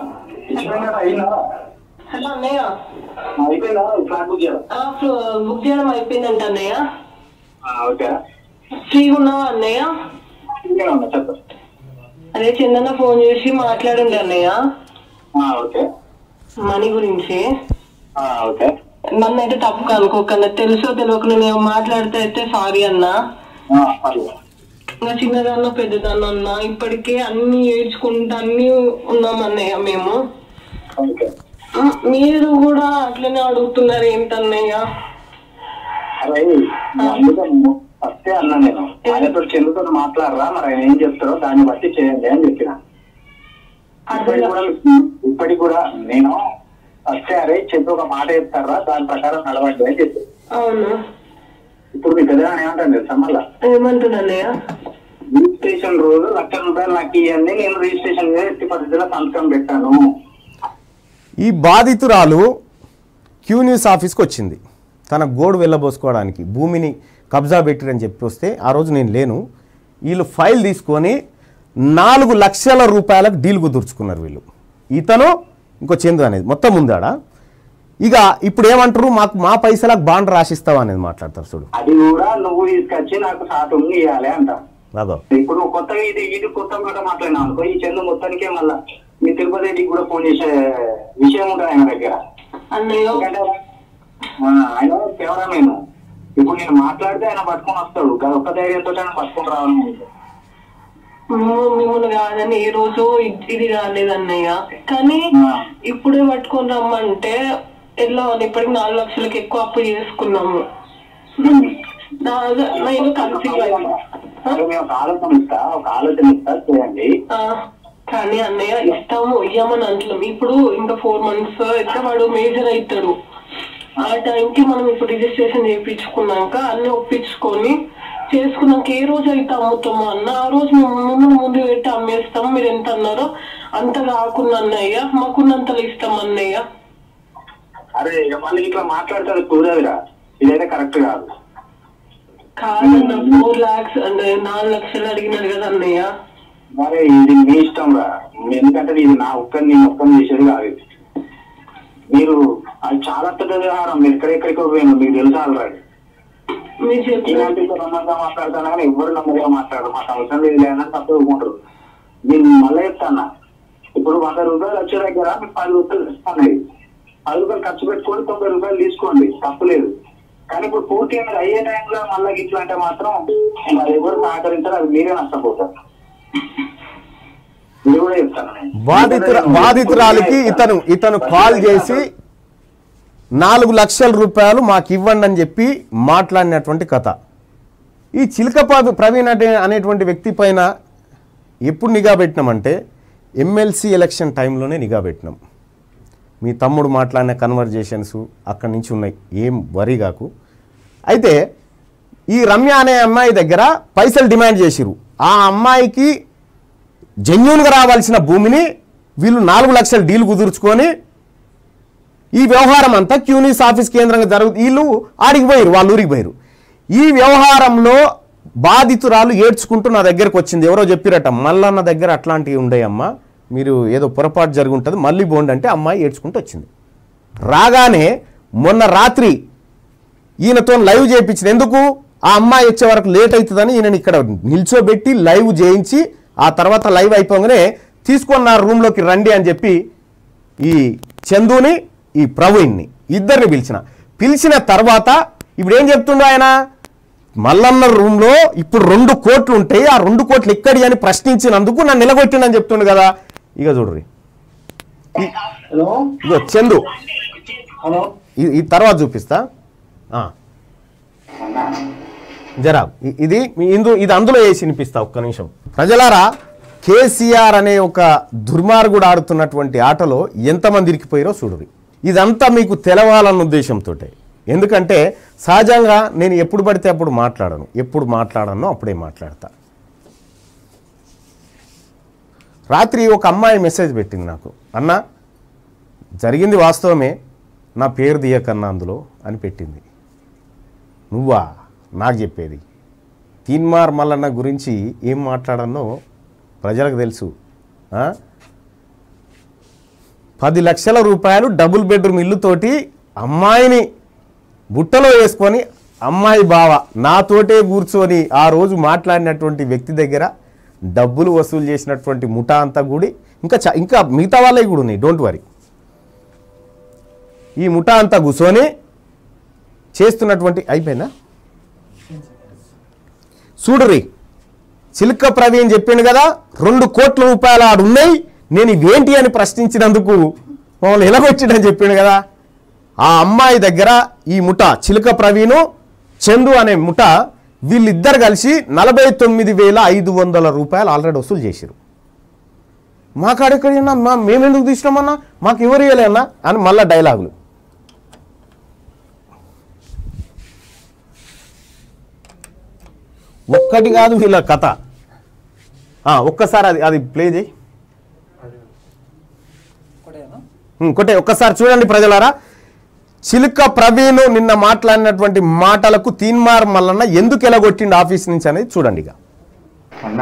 హలో అన్నయ్య అయిపోయిందా ఫ్లాట్ బుక్ చేయాలి ఆ, ఫ్- బుక్ చేయడం అయిపోయిందంట అన్నయ్య ఓకే ఫ్రీగా ఉన్నావా అన్నయ్య ఉన్నా చెప్పండి అదే చందన ఫోన్ చేసి మాట్లాడండి అన్నయ్య ఓకే మనీ గురించి ఓకే నన్ను అయితే తప్పు అనుకోకన్నా తెలుసో తెలియకుండా నేను మాట్లాడితే అయితే సారీ అన్నా ఇంకా చిన్నదాన్న పెద్దదాన్న అన్న ఇప్పటికే అన్ని ఏడ్చుకుంటా అన్ని ఉన్నాం అన్నయ్య మేము ఓకే ఆ, మీరు కూడా అట్లనే అడుగుతున్నారు ఏంటన్నయ్య అరే అందుకని ఫస్టే అన్నా నేను ఆయనతో చెందుతో మాట్లాడరా మరి ఆయన ఏం చెప్తారో దాన్ని బట్టి చేయండి అని చెప్పిన ఇప్పటికి కూడా ఇప్పటికి కూడా నేను ఫస్టే అరే చెప్పి ఒక మాట చెప్తారా దాని ప్రకారం నడవండి అని చెప్పి అవును ఇప్పుడు మీ పెద్దగా ఏమంటాను తెలుసా మళ్ళా ఏమంటున్నయ్య రిజిస్ట్రేషన్ రోజు లక్ష రూపాయలు నాకు ఇవ్వండి నేను రిజిస్ట్రేషన్ మీద ఎట్టి పద్ధతిలో సంతకం పెట్టాను ఈ బాధితురాలు క్యూ న్యూస్ ఆఫీస్కి వచ్చింది తన గోడు వెళ్ళబోసుకోవడానికి భూమిని కబ్జా పెట్టిరని చెప్పి వస్తే ఆ రోజు నేను లేను వీళ్ళు ఫైల్ తీసుకొని నాలుగు లక్షల రూపాయలకు డీల్ కుదుర్చుకున్నారు వీళ్ళు ఇతను ఇంకో చందు అనేది మొత్తం ఉందాడ ఇక ఇప్పుడు ఏమంటారు మాకు మా పైసలకు బాండ్ రాసిస్తావా అనేది మాట్లాడతారు చూడు అది కూడా నువ్వు తీసుకొచ్చి నాకు సాటుంగి ఇవ్వాలి అంట అదో ఇప్పుడు నువ్వు కొత్తగా ఇది ఇది కొత్త కూడా మాట్లాడినావు అనుకో ఈ చందు మొత్తానికే మళ్ళా మీ తిరుపతి రెడ్డికి కూడా ఫోన్ చేసే విషయం ఉంటుంది ఆయన దగ్గర అన్నయ్య ఎందుకంటే ఆ, ఆయన కెమెరామెన్ ఇప్పుడు నేను మాట్లాడితే ఆయన పట్టుకొని వస్తాడు అది ఒక్క ధైర్యంతో ఆయన పట్టుకొని రావాలి మేము మిమ్మల్ని కాదని ఏ రోజు ఇ- ఇది కాలేదన్నయ్య కానీ ఇప్పుడే పట్టుకొని రమ్మంటే ఎలా ఇప్పటికి నాలుగు లక్షలకి ఎక్కువ అప్పు చేసుకున్నాము నా- నేను కన్సీవ్ అయినా అరే మేము ఒక ఆలోచన ఇస్తా ఒక ఆలోచన ఇస్తా చేయండి ఆ, కానీ అన్నయ్య ఇస్తాము ఇయ్యమని అంటున్నాం ఇప్పుడు ఇంకా ఫోర్ మంత్స్ అయితే వాడు మేజర్ అవుతాడు ఆ టైంకి మనం ఇప్పుడు రిజిస్ట్రేషన్ చేయించుకున్నాక అన్ని ఒప్పించుకొని చేసుకున్నాక ఏ రోజు అయితే అమ్ముతామో అన్న ఆ రోజు మేము మిమ్మల్ని ముందు పెట్టి అమ్మేస్తాం మీరు ఎంత అన్నారో అంత కాకుండా అన్నయ్య మాకున్నంతలో ఇస్తాం అన్నయ్య అరే ఇక మళ్ళీ ఇట్లా మాట్లాడతాడు కుదరదురా ఇదైతే కరెక్ట్ కాదు కాదన్న ఫోర్ లాక్స్ అంటే నాలుగు లక్షలు అడిగినారు కదా అన్నయ్య మరి ఇది మీ ఇష్టం రా ఎందుకంటే ఇది నా ఒక్కరిని నేను ఒక్కరిని చేసేది కాదు ఇది. మీరు అది చాలా పెద్ద వ్యవహారం మీరు ఎక్కడెక్కడికో పోయినా మీకు తెలుసా ఆల్రెడీ మీరు చెప్పిన ఇలాంటి నమ్మకంగా మాట్లాడతాను కానీ ఎవరు నమ్మకంగా మాట్లాడరు మాకు అవసరం లేదు లేదని తప్పు ఒప్పుకుంటారు నేను మళ్ళీ చెప్తాను ఇప్పుడు వంద రూపాయలు వచ్చే దగ్గర మీకు పది రూపాయలు ఇస్తాను పది రూపాయలు ఖర్చు పెట్టుకొని తొంభై రూపాయలు తీసుకోండి తప్పులేదు కానీ ఇప్పుడు పూర్తిగా మీరు అయ్యే టైంలో మళ్ళీ ఇట్లా అంటే మాత్రం ఇంకా అది ఎవరు సహకరించారు అది మీరే నష్టపోతారు ఇది కూడా చెప్తాను నేను. బాధితుర బాధితురాలికి ఇతను ఇతను కాల్ చేసి నాలుగు లక్షల రూపాయలు మాకు ఇవ్వండి అని చెప్పి మాట్లాడినటువంటి కథ ఈ చిలక ప్ర- ప్రవీణ్ అనే అనేటువంటి వ్యక్తి పైన ఎప్పుడు నిఘా పెట్టినామంటే ఎమ్మెల్సీ ఎలక్షన్ టైంలోనే నిఘా పెట్టినాం మీ తమ్ముడు మాట్లాడిన కన్వర్జేషన్స్ అక్కడి నుంచి ఉన్నాయి ఏం వరి కాకు అయితే ఈ రమ్య అనే అమ్మాయి దగ్గర పైసలు డిమాండ్ చేసిరు ఆ అమ్మాయికి జెన్యున్గా రావాల్సిన భూమిని వీళ్ళు నాలుగు లక్షల డీల్ కుదుర్చుకొని ఈ వ్యవహారం అంతా క్యూనిస్ ఆఫీస్ కేంద్రంగా జరుగుతుంది వీళ్ళు ఆడికి పోయారు వాళ్ళ ఊరికి పోయారు ఈ వ్యవహారంలో బాధితురాలు ఏడ్చుకుంటూ నా దగ్గరకు వచ్చింది ఎవరో చెప్పిరట మల్లన్న దగ్గర అట్లాంటివి ఉండేయమ్మా మీరు ఏదో పొరపాటు జరిగి ఉంటుంది మళ్ళీ బోండి అంటే అమ్మాయి ఏడ్చుకుంటూ వచ్చింది రాగానే మొన్న రాత్రి ఈయనతో లైవ్ చేయించింది ఎందుకు ఆ అమ్మాయి వచ్చే వరకు లేట్ అవుతుందని ఈయనని ఇక్కడ నిల్చోబెట్టి లైవ్ చేయించి ఆ తర్వాత లైవ్ అయిపోగానే తీసుకొని నా రూమ్లోకి రండి అని చెప్పి ఈ చందుని ఈ ప్రవీణ్ని ఇద్దరిని పిలిచిన పిలిచిన తర్వాత ఇప్పుడు ఏం చెప్తుండో ఆయన మల్లన్న రూమ్లో ఇప్పుడు రెండు కోట్లు ఉంటాయి ఆ రెండు కోట్లు ఎక్కడి అని ప్రశ్నించినందుకు నన్ను నిలగొట్టిండని చెప్తుండు కదా ఇక చూడ్రి ఈ- హలో ఇగో చందు హలో ఈ- ఈ తర్వాత చూపిస్తా ఆ. జరా ఇ- ఇది మీ ఇందు ఇది అందులో వేసి వినిపిస్తా ఒక్క నిమిషం ప్రజలారా కేసీఆర్ అనే ఒక దుర్మార్గుడు ఆడుతున్నటువంటి ఆటలో ఎంతమంది ఇరికిపోయారో చూడరు ఇదంతా మీకు తెలవాలన్న ఉద్దేశంతో ఎందుకంటే సహజంగా నేను ఎప్పుడు పడితే అప్పుడు మాట్లాడను ఎప్పుడు మాట్లాడను అప్పుడే మాట్లాడతా రాత్రి ఒక అమ్మాయి మెసేజ్ పెట్టింది నాకు అన్న జరిగింది వాస్తవమే నా పేరు తీయకన్నా అందులో అని పెట్టింది నువ్వా నాకు చెప్పేది తీన్మార్ మల్లన్న గురించి ఏం మాట్లాడనో ప్రజలకు తెలుసు ఆ? పది లక్షల రూపాయలు డబుల్ బెడ్రూమ్ ఇల్లుతోటి అమ్మాయిని బుట్టలో వేసుకొని అమ్మాయి బావ నాతోటే కూర్చొని ఆ రోజు మాట్లాడినటువంటి వ్యక్తి దగ్గర డబ్బులు వసూలు చేసినటువంటి ముఠా అంతా కూడి ఇంకా చ- ఇంకా మిగతా వాళ్ళవి కూడా ఉన్నాయి డోంట్ వరీ ఈ ముఠా అంతా కూర్చొని చేస్తున్నటువంటి అయిపోయిందా చూడరి చిలుక ప్రవీణ్ చెప్పిండు కదా రెండు కోట్ల రూపాయలు ఆడు ఉన్నాయి నేను ఇవేంటి అని ప్రశ్నించినందుకు మమ్మల్ని ఎలగొచ్చిండని చెప్పిండు కదా ఆ అమ్మాయి దగ్గర ఈ ముఠ చిలుక ప్రవీణు చందు అనే ముఠ వీళ్ళిద్దరు కలిసి నలభై తొమ్మిది వేల ఐదు వందల రూపాయలు ఆల్రెడీ వసూలు చేసిరు మా కాడెక్కడన్నా మా మేమెందుకు తీసినామన్నా మాకు ఎవరు ఇవ్వలేనా అని మళ్ళా డైలాగులు ఒక్కటి కాదు వీళ్ళ కథ ఆ, ఒక్కసారి అది అది ప్లే చేయి ఉం, కొట్టే ఒక్కసారి చూడండి ప్రజలారా చిలుక ప్రవీణ్ నిన్న మాట్లాడినటువంటి మాటలకు తీన్మార్ మల్లన్న ఎందుకు ఎలగొట్టిండు ఆఫీస్ నుంచి అనేది చూడండి ఇక అన్న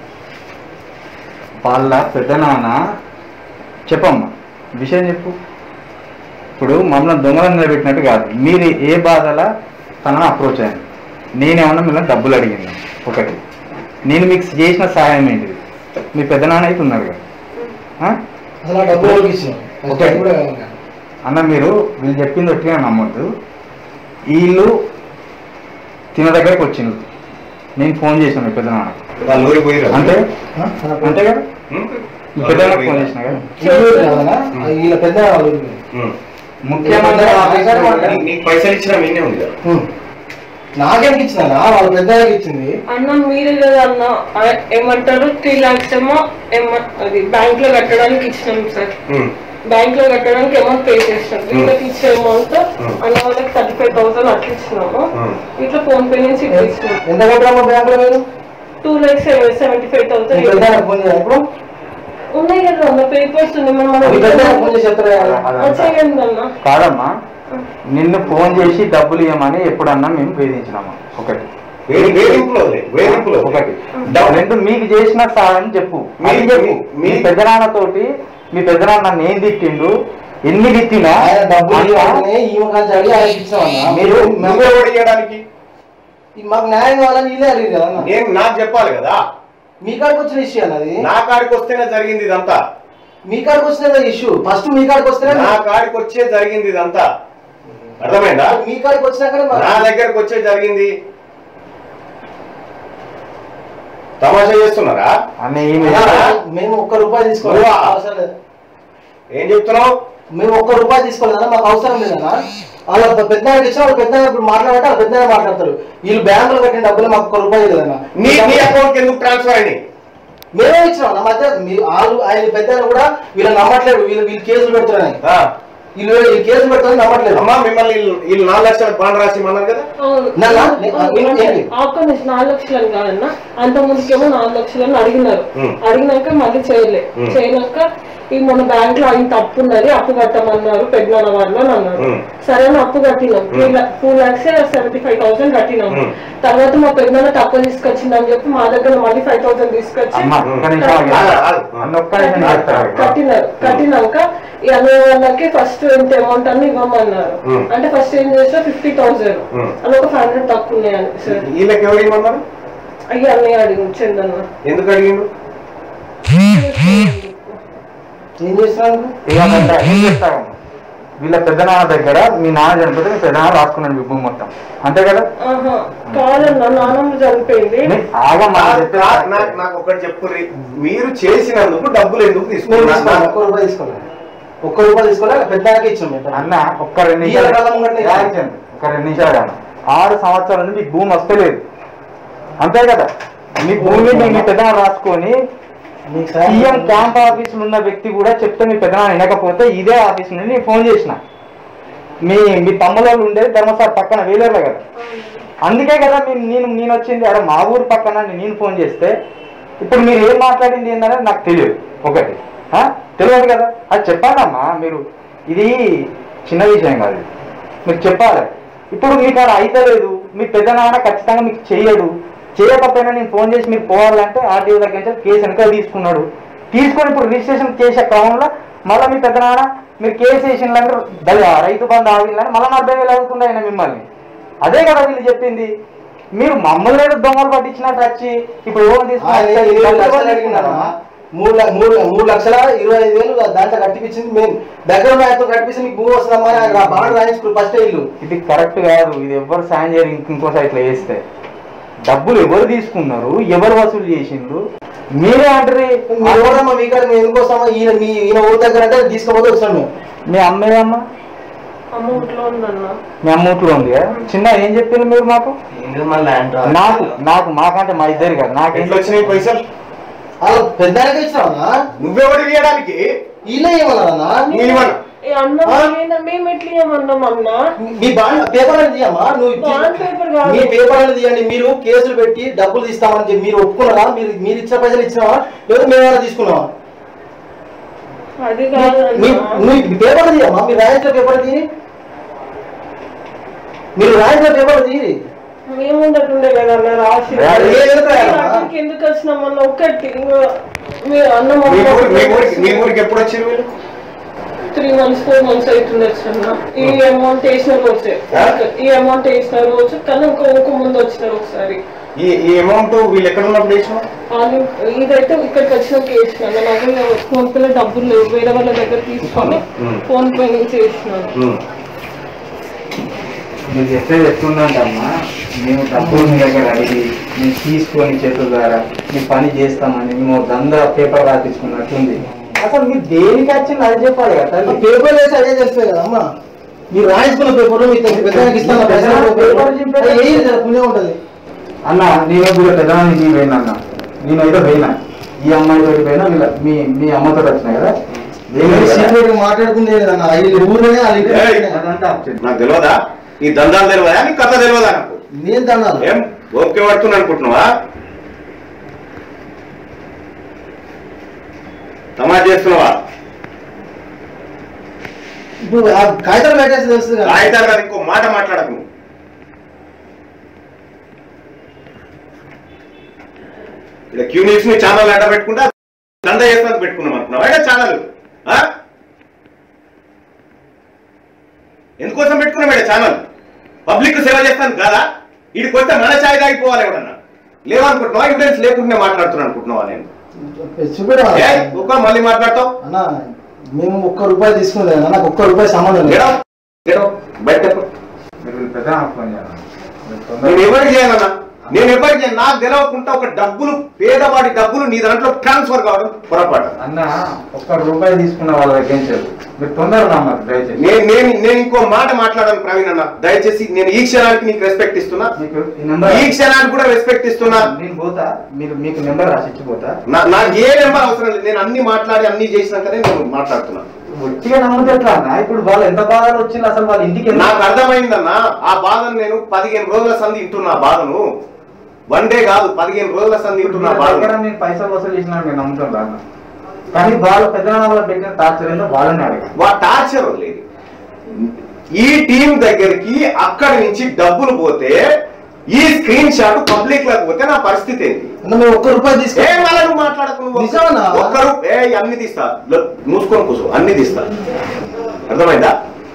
వాళ్ళ పెద్దనాన్న చెప్పమ్మా విషయం చెప్పు ఇప్పుడు మమ్మల్ని దొంగలను నిలబెట్టినట్టు కాదు మీరు ఏ బాధల తనను అప్రోచ్ అయ్యాను నేనేమన్నా మిమ్మల్ని డబ్బులు అడిగింది ఒకటి నేను మీకు చేసిన సహాయం ఏంటిది మీ పెద్దనాన్న అయితే ఉన్నారు కదా ఆ? అసలు ఆ డబ్బులు ఎవరికి ఇచ్చినావు అది ఓకే. డబ్బు కూడా కావాలి. అన్న మీరు వీళ్ళు చెప్పింది ఒట్టిగా నమ్మొద్దు వీళ్ళు తిన దగ్గరకు వచ్చింది నేను ఫోన్ చేశాను మీ పెద్దనాన్న వాళ్ళు ఊరికి పోయిరా? అంటే ఆ? అంతే కదా ఉమ్? మీ పెద్దనాన్న ఫోన్ చేసిన కదా ఈ ఊరు కావాలా? ఆ ఈయన పెద్ద వాళ్ళ ఊరికి. ఉమ్. ముఖ్యమంత్రి ఆఫీస్ నీకు- నీకు పైసలు ఇచ్చినా మీనే ఉంది కదా ఉం. నాకేం ఇచ్చినా వాళ్ళ పెద్ద ఇచ్చింది అన్న మీరే కదా అన్న ఆ, ఏమంటారు త్రీ లాక్స్ ఏమో ఏమ అది బ్యాంక్ లో కట్టడానికి ఇచ్చినాం సార్ ఉమ్. బ్యాంక్ లో కట్టడానికి అమౌంట్ పే చేసినాం వీళ్ళకి ఇచ్చే అమౌంట్ అన్న వాళ్ళకి థర్టీ ఫైవ్ థౌసండ్ అట్లా ఇచ్చినాము ఇట్లా ఫోన్ పే నుంచి ఇట్లా ఇచ్చినాం ఎంత కట్టామో బ్యాంకులో మీరు టూ లాక్స్ సెవెంటీ ఫైవ్ మీ థౌసండ్ పెద్ద ఫోన్ చేయాలి ఇప్పుడు ఉన్నాయి కదా అన్న పేపర్స్ ఉన్నాయి మనం మీ పెద్ద ఫోన్ చేసి చెప్తారా ఆ, చేయండి అన్న కాదమ్మా నిన్ను ఫోన్ చేసి డబ్బులు ఇవ్వమని ఎప్పుడన్నా మేము వేధించినామా ఒకటి వేడి వేధింపులో ఉంది, వేధింపులో ఉంది. ఒకటి డబ్బు- రెండు మీకు చేసిన సహాయం చెప్పు మీ- అది చెప్పు మీ- మీ మీ- పెద్దనాన్నతోటి మీ పెద్దనాన్న నన్ను ఏం తిట్టిండు ఎన్ని తిట్టినా ఆయన డబ్బులు అంతా ఇవ్వగానే ఈమె కాల్చి అడిగి ఆయన ఇచ్చామన్నా మీరు నువ్వే ఓడి చేయడానికి మాకు న్యాయం కావాలని వీళ్ళే అడిగింది కదా అన్న. నేను నాకు చెప్పాలి కదా మీ కాడికి వచ్చిన ఇష్యూ అన్నది నా కాడికి వస్తేనే జరిగింది ఇదంతా మీ కాడికి వచ్చిన ఇష్యూ ఫస్ట్ మీ కాడికి వస్తేనే నా కాడికి వచ్చే జరిగింది ఇదంతా అర్థమైందా మీ కాడికి వచ్చినాకనే నా మా- దగ్గరకు వచ్చే జరిగింది తమాషా చేస్తున్నారా అన్న ఈమె అన్నా, మేము ఒక్క రూపాయి తీసుకోవాలి నువ్వా? అవసరం లేదు ఏం చెప్తున్నావు మేము ఒక్క రూపాయి తీసుకోలేదన్నా మాకు అవసరం లేదన్నా వాళ్ళ పెద్ద ఇచ్చిన వాళ్ళ పెద్ద ఇప్పుడు మాట్లాడంటే వాళ్ళ పెద్ద మాట్లాడతారు వీళ్ళు బ్యాంకులో కట్టిన డబ్బులు మాకు ఒక్క రూపాయి లేదన్నా నీ నీ అకౌంట్ ఎందుకు ట్రాన్స్ఫర్ అయినాయి మేమే ఇచ్చినాం నా మధ్య మీ వాళ్ళు ఆయన పెద్ద కూడా వీళ్ళు నమ్మట్లేదు వీళ్ళు వీళ్ళు కేసులు పెడుతున్నాయి ఆ, వీళ్ళు వీళ్ళు కేసులు పెడుతున్నాయి నమ్మట్లేదు అమ్మా మిమ్మల్ని వీళ్ళు- వీళ్ళు నాలుగు లక్షల బాండ్ రాసి ఇమ్మన్నారు కదా నా- నా- నా- ఏంటి? ఏంటి? ఆఫ్టర్ నుంచి నాలుగు లక్షలని కాదన్న అంత ముందుకేమో నాలుగు లక్షలని అడిగినారు ఉం. అడిగినాక మళ్ళీ చేయలే ఉం. చేయనాక ఈ మన బ్యాంక్ లో అయిన తప్పు ఉన్నది అప్పు కట్టమన్నారు పెద్దనాన్న వాళ్ళు అని అన్నారు ఉం. సరే అని అప్పు కట్టినాం two lakhs seventy five thousand కట్టినాం ఉం. తర్వాత మా పెద్దనాన్న తప్పు తీసుకొచ్చిందని చెప్పి మా దగ్గర మళ్ళీ ఫైవ్ థౌసండ్ తీసుకొచ్చి అమ్మ ఒక్క నిమిషం ఆగు. ఆగు, ఆగు. అన్న ఒక్క నిమిషం చెప్తాను కట్టినారు కట్టినాక ఈ అన్నయ్య వాళ్ళకి ఫస్ట్ ఎంత అమౌంట్ అని ఇవ్వమన్నారు ఉం. అంటే ఫస్ట్ ఏం చేసినా ఫిఫ్టీ థౌసండ్ ఉం. అని ఒక ఫైవ్ హండ్రెడ్ తక్కువ ఉన్నాయని సార్ వీళ్ళకి ఎవరు ఇమ్మన్నారు అయ్యి అన్నయ్య అడిగి చందన్న ఎందుకు అడిగిండు ఏం చేస్తున్నారు ఇక పెద్ద ఏం చెప్తాను వీళ్ళ పెద్దనాన్న దగ్గర మీ నాన్న చనిపోతే మీ పెద్దనాన్న రాసుకున్నాడు మీ భూమి మొత్తం అంతే కదా ఆహా కాదన్న నాన్నమ్మ చనిపోయింది నీ ఆగమ్మా నా- చెప్పే నా- నా- నాకు ఒకటి చెప్పు మీరు చేసినందుకు డబ్బులు ఎందుకు మేము తీసుకున్నారు తీసుకోవాలి ఒక్క రూపాయి తీసుకోవాలి ఒక్క రూపాయి తీసుకోవాలి పెద్దకి ఇచ్చాం మేము అన్న ఒక్క రెండు ఈ నిమిషాలు రకాల ముంగట్నే యాక్షన్. ఒక రెండు నిమిషాలు అన్న ఆరు సంవత్సరాల నుండి మీకు భూమి వస్తలేదు అంతే కదా మీ భూమి మీ పెద్దనాన్న రాసుకొని మీకు సాయం సీఎం క్యాంప్ ఆఫీసులో ఉన్న వ్యక్తి కూడా చెప్తే మీ పెద్దనాన్న వినకపోతే ఇదే ఆఫీస్ నుండి నేను ఫోన్ చేసిన మీ మీ తమ్ముళ్ళు ఉండేది ధర్మసార్ పక్కన వేలేరులే కదా అందుకే కదా మీ నేను నేను వచ్చింది అక్కడ మా ఊరు పక్కన నేను ఫోన్ చేస్తే ఇప్పుడు మీరు ఏం మాట్లాడింది ఏంటనేది నాకు తెలియదు ఒకటి ఆ? తెలియదు కదా అది చెప్పాలమ్మా మీరు ఇది చిన్న విషయం కాదు ఇది. మీరు చెప్పాలి ఇప్పుడు మీకు అలా అయితలేదు మీ పెద్దనాన్న ఖచ్చితంగా మీకు చెయ్యడు చేయకపోయినా నేను ఫోన్ చేసి మీరు పోవాలంటే ఆర్టీఓ దగ్గర నుంచి కేసు వెనక తీసుకున్నాడు తీసుకొని ఇప్పుడు రిజిస్ట్రేషన్ చేసే క్రమంలో మళ్ళీ మీ పెద్దనాన్న మీరు కేసు వేసిండ్రు రైతు బంధు ఆవిందని మళ్ళీ నలభై వేలు అవుతుంది ఆయన మిమ్మల్ని అదే కదా వీళ్ళు చెప్పింది మీరు మమ్మల్ని ఏదో దొంగలు పట్టించినట్టు వచ్చి ఇప్పుడు ఓన్ ఆయన ఇరవై లక్షలు తీసుకున్నారు అడిగినారమ్మా. మూడు ల- మూడు మూడు లక్షల ఇరవై ఐదు వేలు దాంట్లో కట్టిపించింది మేము దగ్గర బ్యాంక్ కట్టిపించి మీకు భూమి వస్తుందమ్మా అని ఆయన బాండ్ రాయించుకుని ఫస్ట్ ఇల్లు ఇది కరెక్ట్ కాదు ఇది ఎవరు సాయం చేయరు ఇంక- ఇంకో సైట్లో వేస్తే డబ్బులు ఎవరు తీసుకున్నారు ఎవరు వసూలు చేసిండ్రు మీరే అంటారు మీరు ఎవరమ్మా మీ కాడ మేము ఎందుకు వస్తామా ఈయన మీ ఈయన ఊరి దగ్గర అంటే తీసుకుపోతే వస్తాం మేము మీ అమ్మాయి అమ్మ అమ్మ ఇంట్లో ఉందన్న మీ అమ్మ ఊట్లో ఉంది కదా చిన్న ఏం చెప్పారు మీరు మాకు నాకు నాకు మాకంటే మా ఇద్దరు కదా నాకేం ఎట్లా వచ్చినాయి పైసలు వాళ్ళు పెద్దానికి ఇచ్చినామా నువ్వెవరు ఇవ్వడానికి వీళ్ళే ఏమన్నారన్నా నీవన్నా ఏ అన్న మేము- మేము ఎట్లా ఇవ్వమన్నాం అన్న మీ బాండ్ పేపర్ అనేది తీయమ్మా నువ్వు ఇచ్చి- బాండ్ పేపర్ కాదు. మీ పేపర్ అనేది తీయండి మీరు కేసులు పెట్టి డబ్బులు తీస్తామని చెప్పి మీరు ఒప్పుకున్నారా మీరు మీరు ఇచ్చిన పైసలు ఇచ్చినావా లేదా మేమైనా తీసుకున్నావా అది మీ కాదన్న మీ పేపర్ తీయమ్మా మీరు రాయించిన పేపర్ తీరి మీరు రాయించిన పేపర్ తీరి మేము ఉండటుండే కదన్న రాసి రాసి. ఏ ఎందుకు రాయాలమ్మా? అక్కడికి ఎందుకు వచ్చినామన్న ఒక్కటి ఇంకా మీ అన్న మీ ఊరికి మీ ఊరికి మీ ఊరికి ఎప్పుడు వచ్చారు వీళ్ళు త్రీ మంత్స్ ఫోర్ మంత్స్ అవుతుండొచ్చు అన్న ఈ అమౌంట్ వేసిన రోజే ఈ అమౌంట్ వేసిన రోజు కానీ ఇంకో ఇంకో ముందు వచ్చినారు ఒకసారి ఈ ఈ అమౌంట్ వీళ్ళు ఎక్కడ ఉన్నప్పుడు వేసినావు వాళ్ళు ఇదైతే ఇక్కడికి వచ్చినాక వేసినాను నాకు ఫోన్ పేలో డబ్బులు లేవు వేరే వాళ్ళ దగ్గర తీసుకొని ఉమ్. ఫోన్ పే నుంచి వేసినాను ఉమ్. మీరు చెప్పేది ఎట్లుందంటమ్మా మేము డబ్బులు మీ దగ్గర అడిగి మేము తీసుకొని చేతుల ద్వారా మేము పని చేస్తామని మేము దంద పేపర్ రాపించుకున్నట్టుంది అసలు మీరు దేనికి వచ్చింది అది చెప్పాలి కదా ఈ తల్లి. పేపర్ వేసి అదే చేస్తాయి కదా అమ్మా మీరు రాయించుకున్న పేపర్ మీకు పెద్దకి ఇస్తాను పైసలు పేపర్ చింపేది. అది వేయండి జర పుణ్యం ఉంటుంది అన్న నేను కూడా పెద్దవాడిని నీ పోయినా అన్న నేను అయితే పోయినా ఈ అమ్మాయి తోటి పోయినా వీళ్ళ మీ మీ అమ్మతో వచ్చినా కదా వేరే కదా. సీక్రెట్ మాట్లాడుకుంది అన్న వీళ్ళు ఊరిలోనే వాళ్ళ ఇంటికి ఏయ్. వచ్చినాయి. అదంతా వచ్చింది నాకు తెలియదా ఈ దందాలు తెలియదా నీ కథ తెలియదా నాకు నేను తన్నాను ఏం ఓకే పడుతున్నా అనుకుంటున్నావా తమాషా చేస్తున్నావా ఇప్పుడు ఆ కాగితాలు పెట్టేసి తెలుస్తుంది కదా కాగితాలు కాదు ఇంకో మాట మాట్లాడకు నువ్వు ఇక్కడ క్యూ న్యూస్ ని ఛానల్ అడ్డ పెట్టుకుంటా దండ చేస్తాను పెట్టుకున్నాం అనుకున్నావా ఇక్కడ ఛానల్ ఎందుకోసం పెట్టుకున్నాం ఇక్కడ ఛానల్ పబ్లిక్ సేవ చేస్తాను కదా ఇడికి వస్తే మన ఛాయ్ తాగిపోవాలి ఎవడన్నా లేవనుకుంటున్నావా ఎవిడెన్స్ లేకుండా మాట్లాడుతున్నాను అనుకుంటున్నావా నేను చూపెడా ఏ, ఒక్క మళ్ళీ మాట్లాడతావు అన్న మేము ఒక్క రూపాయి తీసుకున్నది అన్న నాకు ఒక్క రూపాయి సంబంధం లేదు గెడవ గెడవ బయట చెప్పు. మీరు పెద్ద ఫోన్ చేయాలి మీరు నేను తొందరగా ఎవరికి చేయాలన్నా నేను ఎవరికి నాకు తెలవకుండా ఒక డబ్బులు పేదవాడి డబ్బులు నీ దాంట్లో ట్రాన్స్ఫర్ కావడం పొరపాటు అన్న ఒక్క రూపాయి తీసుకున్న వాళ్ళ దగ్గర నుంచి మీరు తొందరగా నమ్మరు దయచేసి నేను నేను నేను ఇంకో మాట మాట్లాడాను ప్రవీణ్ అన్న దయచేసి నేను ఈ క్షణానికి నీకు రెస్పెక్ట్ ఇస్తున్నా మీకు ఈ నెంబర్ ఈ క్షణానికి కూడా రెస్పెక్ట్ ఇస్తున్నా నేను పోతా మీరు మీకు నెంబర్ రాసి ఇచ్చిపోతా నా- నాకు ఏ నెంబర్ అవసరం లేదు నేను అన్ని మాట్లాడి అన్ని చేసినాకనే నేను మాట్లాడుతున్నా ఒట్టిగా నమ్మితే ఎట్లా అన్న ఇప్పుడు వాళ్ళు ఎంత బాధలు వచ్చింది అసలు వాళ్ళ ఇంటికి ఎందుకు- నాకు అర్థమైందన్న ఆ బాధను నేను పదిహేను రోజుల సంది ఇంటున్నా ఆ బాధను వన్ డే కాదు పదిహేను రోజుల సంది ఇంటున్నా ఆ నా దగ్గర బాధను నేను పైసలు వసూలు చేసిన మీరు నమ్ముతుండ్రా అన్న కానీ వాళ్ళ పెద్ద వాళ్ళ పెట్టిన టార్చర్ ఏందో వాళ్ళని అడగ వా టార్చర్ లేదు ఈ టీం దగ్గరికి అక్కడి నుంచి డబ్బులు పోతే ఈ స్క్రీన్ షాట్ పబ్లిక్ లోకి పోతే నా పరిస్థితి ఏంటి అన్న మేము ఒక్క రూపాయి తీసుకో ఏ మళ్ళీ నువ్వు మాట్లాడకు నువ్వు నిజమన్నా? ఒక్కరు ఏ అన్ని తీస్తా లో- మూసుకొని కూర్చో అన్ని తీస్తా అర్థమైందా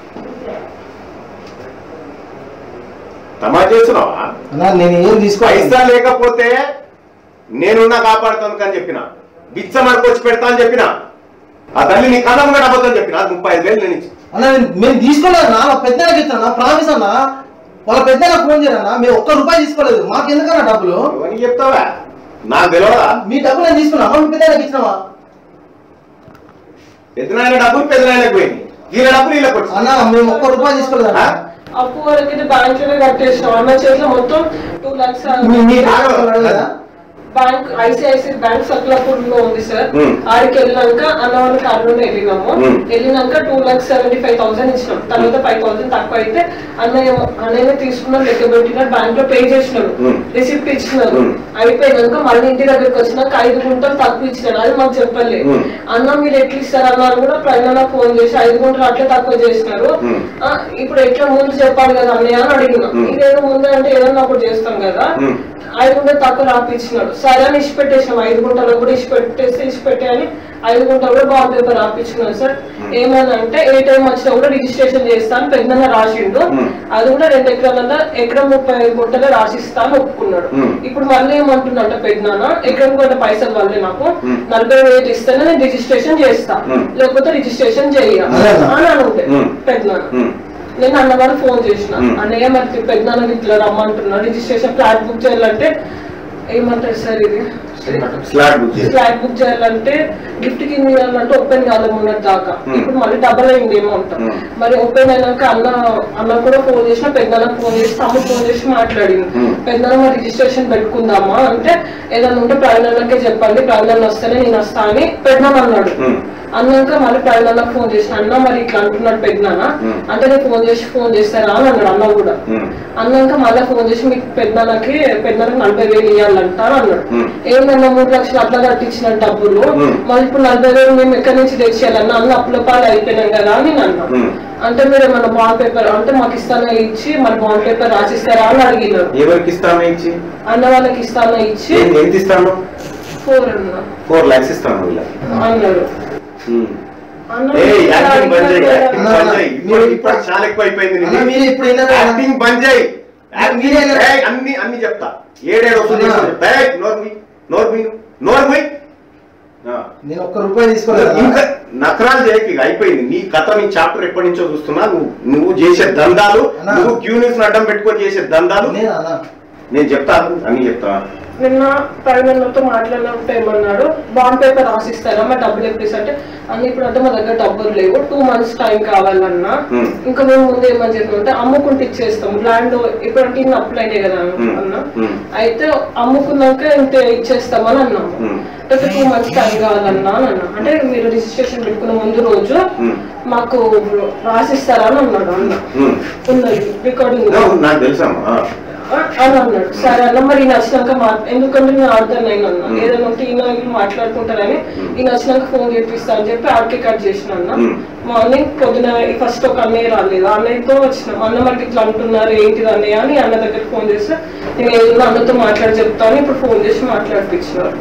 తమా చేస్తున్నావా అన్న నేను ఏం తీసుకోవాలి పైసా లేకపోతే నేనున్నా కాపాడుతాను అని చెప్పిన బిచ్చ మరకొచ్చి పెడతా అని చెప్పిన ఆ తల్లి నీ కథ ముంగట అబద్ధం చెప్పిన అది ముప్పై ఐదు వేలు నేను ఇచ్చి అన్న నేను- మేము తీసుకోలేదు అన్న మా పెద్దకి ఇస్తాను ప్రామిస్ అన్న వాళ్ళ పెద్దగా ఫోన్ చేయరన్నా మేము ఒక్క రూపాయి తీసుకోలేదు మాకు ఎందుకన్నా డబ్బులు ఎవరికి చెప్తావా నాకు తెలియదా మీ డబ్బులు నేను తీసుకున్నా మీ పెద్దకి ఇచ్చినావా పెద్దనాయన డబ్బులు పెద్దనాయనకు పోయింది వీళ్ళ డబ్బులు వీళ్ళకి వచ్చింది అన్న మేము ఒక్క రూపాయి తీసుకోలేదు అన్న అప్పు వరకు బ్యాంక్ లోనే కట్టేసినాం అన్న చేతిలో మొత్తం టూ లాక్స్ మీ- మీ బ్యాంక్ వాళ్ళు అడగలేదా? బ్యాంక్ ఐసిఐసిఐ బ్యాంక్ సక్లాపూర్ లో ఉంది సార్ Hmm. ఆడికి వెళ్ళినాక అన్న వాళ్ళ కారులోనే వెళ్ళినాము Hmm. వెళ్ళినాక two lakhs seventy five thousand ఇచ్చినాం తర్వాత ఫైవ్ థౌసండ్ తక్కువ అయితే అన్నయ్య అన్నయ్య తీసుకున్నాడు లెక్క పెట్టినాడు బ్యాంక్ లో పే చేసినాడు Hmm. రిసిప్ట్ ఇచ్చినారు Hmm. అయిపోయినాక మళ్ళీ ఇంటి దగ్గరికి వచ్చినాక ఐదు గుంటలు తక్కువ ఇచ్చినాడు అది మాకు చెప్పలేదు Hmm. అన్న మీరు ఎట్లా ఇస్తారు అన్నారు కూడా ప్రజల ఫోన్ చేసి ఐదు గుంటలు అట్లా తక్కువ చేసినారు Hmm. ఆ, ఇప్పుడు ఎట్లా ముందు చెప్పాలి కదా అన్నయ్య అని అడిగిన Hmm. ఇదేదో ముందు అంటే ఏదన్నా ఒకటి చేస్తాం కదా Hmm. ఐదు గుంటలు తక్కువ రాపించినాడు సరే అని ఇచ్చి పెట్టేసినాం ఐదు గుంటలు కూడా ఇచ్చి పెట్టేసి ఇచ్చి పెట్టే అని ఐదు గుంటలు కూడా బాండ్ పేపర్ రాపించుకున్నాను సార్ ఏమని అంటే ఏ టైం వచ్చినా కూడా రిజిస్ట్రేషన్ చేస్తాను పెద్దగా రాసిండు Hmm. అది కూడా రెండు ఎకరాలలో ఎకరం ముప్పై ఐదు గుంటలే రాసిస్తాను ఒప్పుకున్నాడు Hmm. ఇప్పుడు మళ్ళీ ఏమంటున్నట్ట పెద్దనాన్న ఎకరం కూడా పైసలు వల్లే నాకు Hmm. నలభై వేలు ఇస్తేనే నేను రిజిస్ట్రేషన్ చేస్తా Hmm. లేకపోతే రిజిస్ట్రేషన్ చేయ అలాగా? అని అనుంటే Hmm. పెద్దనాన్న ఉమ్. నేను అన్నవారు ఫోన్ చేసిన Hmm. అన్నయ్య మరి పెద్దనాన్న ఇట్లా రమ్మంటున్నా రిజిస్ట్రేషన్ ఫ్లాట్ బుక్ చేయాలంటే ఏమంటారు సార్ ఇది స్లాట్ బుక్ చేసి ఫ్లాట్ బుక్ చేయాలంటే గిఫ్ట్ కింద ఇవ్వాలంటే ఓపెన్ కాలేదు మొన్నటి దాకా Hmm. ఇప్పుడు మళ్ళీ డబల్ అయింది అమౌంట్ Hmm. మరి ఓపెన్ అయినాక అన్న అన్న కూడా ఫోన్ చేసిన పెద్దన్న ఫోన్ చేసి తమ్ముడు ఫోన్ చేసి మాట్లాడింది Hmm. పెద్దన్న మరి రిజిస్ట్రేషన్ పెట్టుకుందామా అంటే ఏదైనా ఉంటే ప్రవీణన్నకే చెప్పండి ప్రవీణన్న వస్తేనే నేను వస్తా అని పెద్దన్న అన్నాడు Hmm. అన్నాక మళ్ళీ ప్రవీణన్నకు ఫోన్ చేసిన అన్న మరి ఇట్లా అంటున్నాడు పెద్దనాన్న Hmm. అంటే నేను ఫోన్ చేసి ఫోన్ చేస్తారా అని అన్నాడు అన్న కూడా ఉమ్. అన్నాక మళ్ళీ ఫోన్ చేసి మీకు పెద్దన్నకి పెద్దన్నకి నలభై వేలు ఇవ్వాలంట అని అన్నాడు Hmm. ఏంటన్నా మూడు లక్షలు అట్లా కట్టించిన డబ్బులు Hmm. మళ్ళీ ఇప్పుడు నలభై వేలు మేము ఎక్కడి నుంచి తెచ్చేయాలన్నా అన్న అప్పుల పాలు అయిపోయినాం కదా అని నేను అన్నా Hmm. అంటే మీరు ఏమన్నా బాండ్ పేపర్ అంటే మాకు ఇస్తానా ఇచ్చి మరి బాండ్ పేపర్ రాసిస్తారా అని అడిగినారు ఎవరికి ఇస్తాను ఇచ్చి అన్న వాళ్ళకి ఇస్తానా ఇచ్చి ఏం- ఎంత ఇస్తాను ఫోర్ అన్న ఫోర్ లాక్స్ ఇస్తాను వీళ్ళకి అన్నాడు ఉమ్. అన్న ఏ యాక్టింగ్ బంద్ చేయి యాక్టింగ్ అన్న, బంద్ అన్న, చేయి మీరు ఇప్పుడు ఇప్పుడు చాలా ఎక్కువ అయిపోయింది అన్న, నీది. మీరు ఇప్పుడు విన్నారు కదా? యాక్టింగ్ బంద్ చేయి యాక్టింగ్ మీరే విన్నారు. ఏయ్, అన్ని అన్ని చెప్తా ఏడేడు వస్తుంది అన్న. చెప్తా ఏయ్, నోరు మూయ్, నోరు మూయ్, నోరు మూయ్. ఆ. నేను ఒక్క రూపాయి తీసుకోలేదు ఇంకా నకరాలు చేయకి ఇక అయిపోయింది నీ కథ నీ చాప్టర్ ఎప్పటి నుంచో చూస్తున్నా నువ్వు నువ్వు చేసే దందాలు అన్న. నువ్వు క్యూ న్యూస్ అడ్డం పెట్టుకొని చేసే దందాలు నేను అన్న నేను చెప్తాను అన్ని చెప్తా నిన్న ప్రవీణతో మాట్లాడినప్పుడు ఏమన్నాడు బాండ్ పేపర్ రాసిస్తారా మా డబ్బులు ఎప్పుడు అంటే అన్న ఇప్పుడు అంటే మా దగ్గర డబ్బులు లేవు టూ మంత్స్ టైం కావాలన్నా Hmm. ఇంకా మేము ముందు ఏమని చెప్పినంటే అమ్ముకుంటే ఇచ్చేస్తాం ల్యాండ్ ఇప్పుడంటే ఇన్ని అప్పులు అయినాయి కదా Hmm. అన్న Hmm. అయితే అమ్ముకున్నాక ఇంత ఇచ్చేస్తామని అన్నాము Hmm. అంటే టూ మంత్స్ టైం కావాలన్నా అని అన్నా అంటే మీరు రిజిస్ట్రేషన్ పెట్టుకున్న ముందు రోజు Hmm. మాకు రాసిస్తారా అని అన్నాడు అన్న Hmm. ఉన్నది రికార్డింగ్ నాకు- నాకు తెలుసమ్మా అని అన్నాడు సరే అన్న మరి ఈయన వచ్చినాక మా ఎందుకంటే నేను ఆడతాను నేను అన్న ఏదైనా ఉంటే ఈయన వీళ్ళు మాట్లాడుకుంటారని ఈయన వచ్చినాక ఫోన్ చేపిస్తా అని చెప్పి ఆడికి కట్ చేసిన అన్న Hmm. మార్నింగ్ పొద్దున ఫస్ట్ ఒక అన్నయ్య రాలేదు ఆ అన్నయ్యతో వచ్చినాం అన్న మరి ఇట్లా అంటున్నారు ఏంటిది అన్నయ్య అని అన్న దగ్గర ఫోన్ చేస్తే నేను ఏదైనా అన్నతో మాట్లాడి చెప్తాను ఇప్పుడు ఫోన్ చేసి మాట్లాడిపించినారు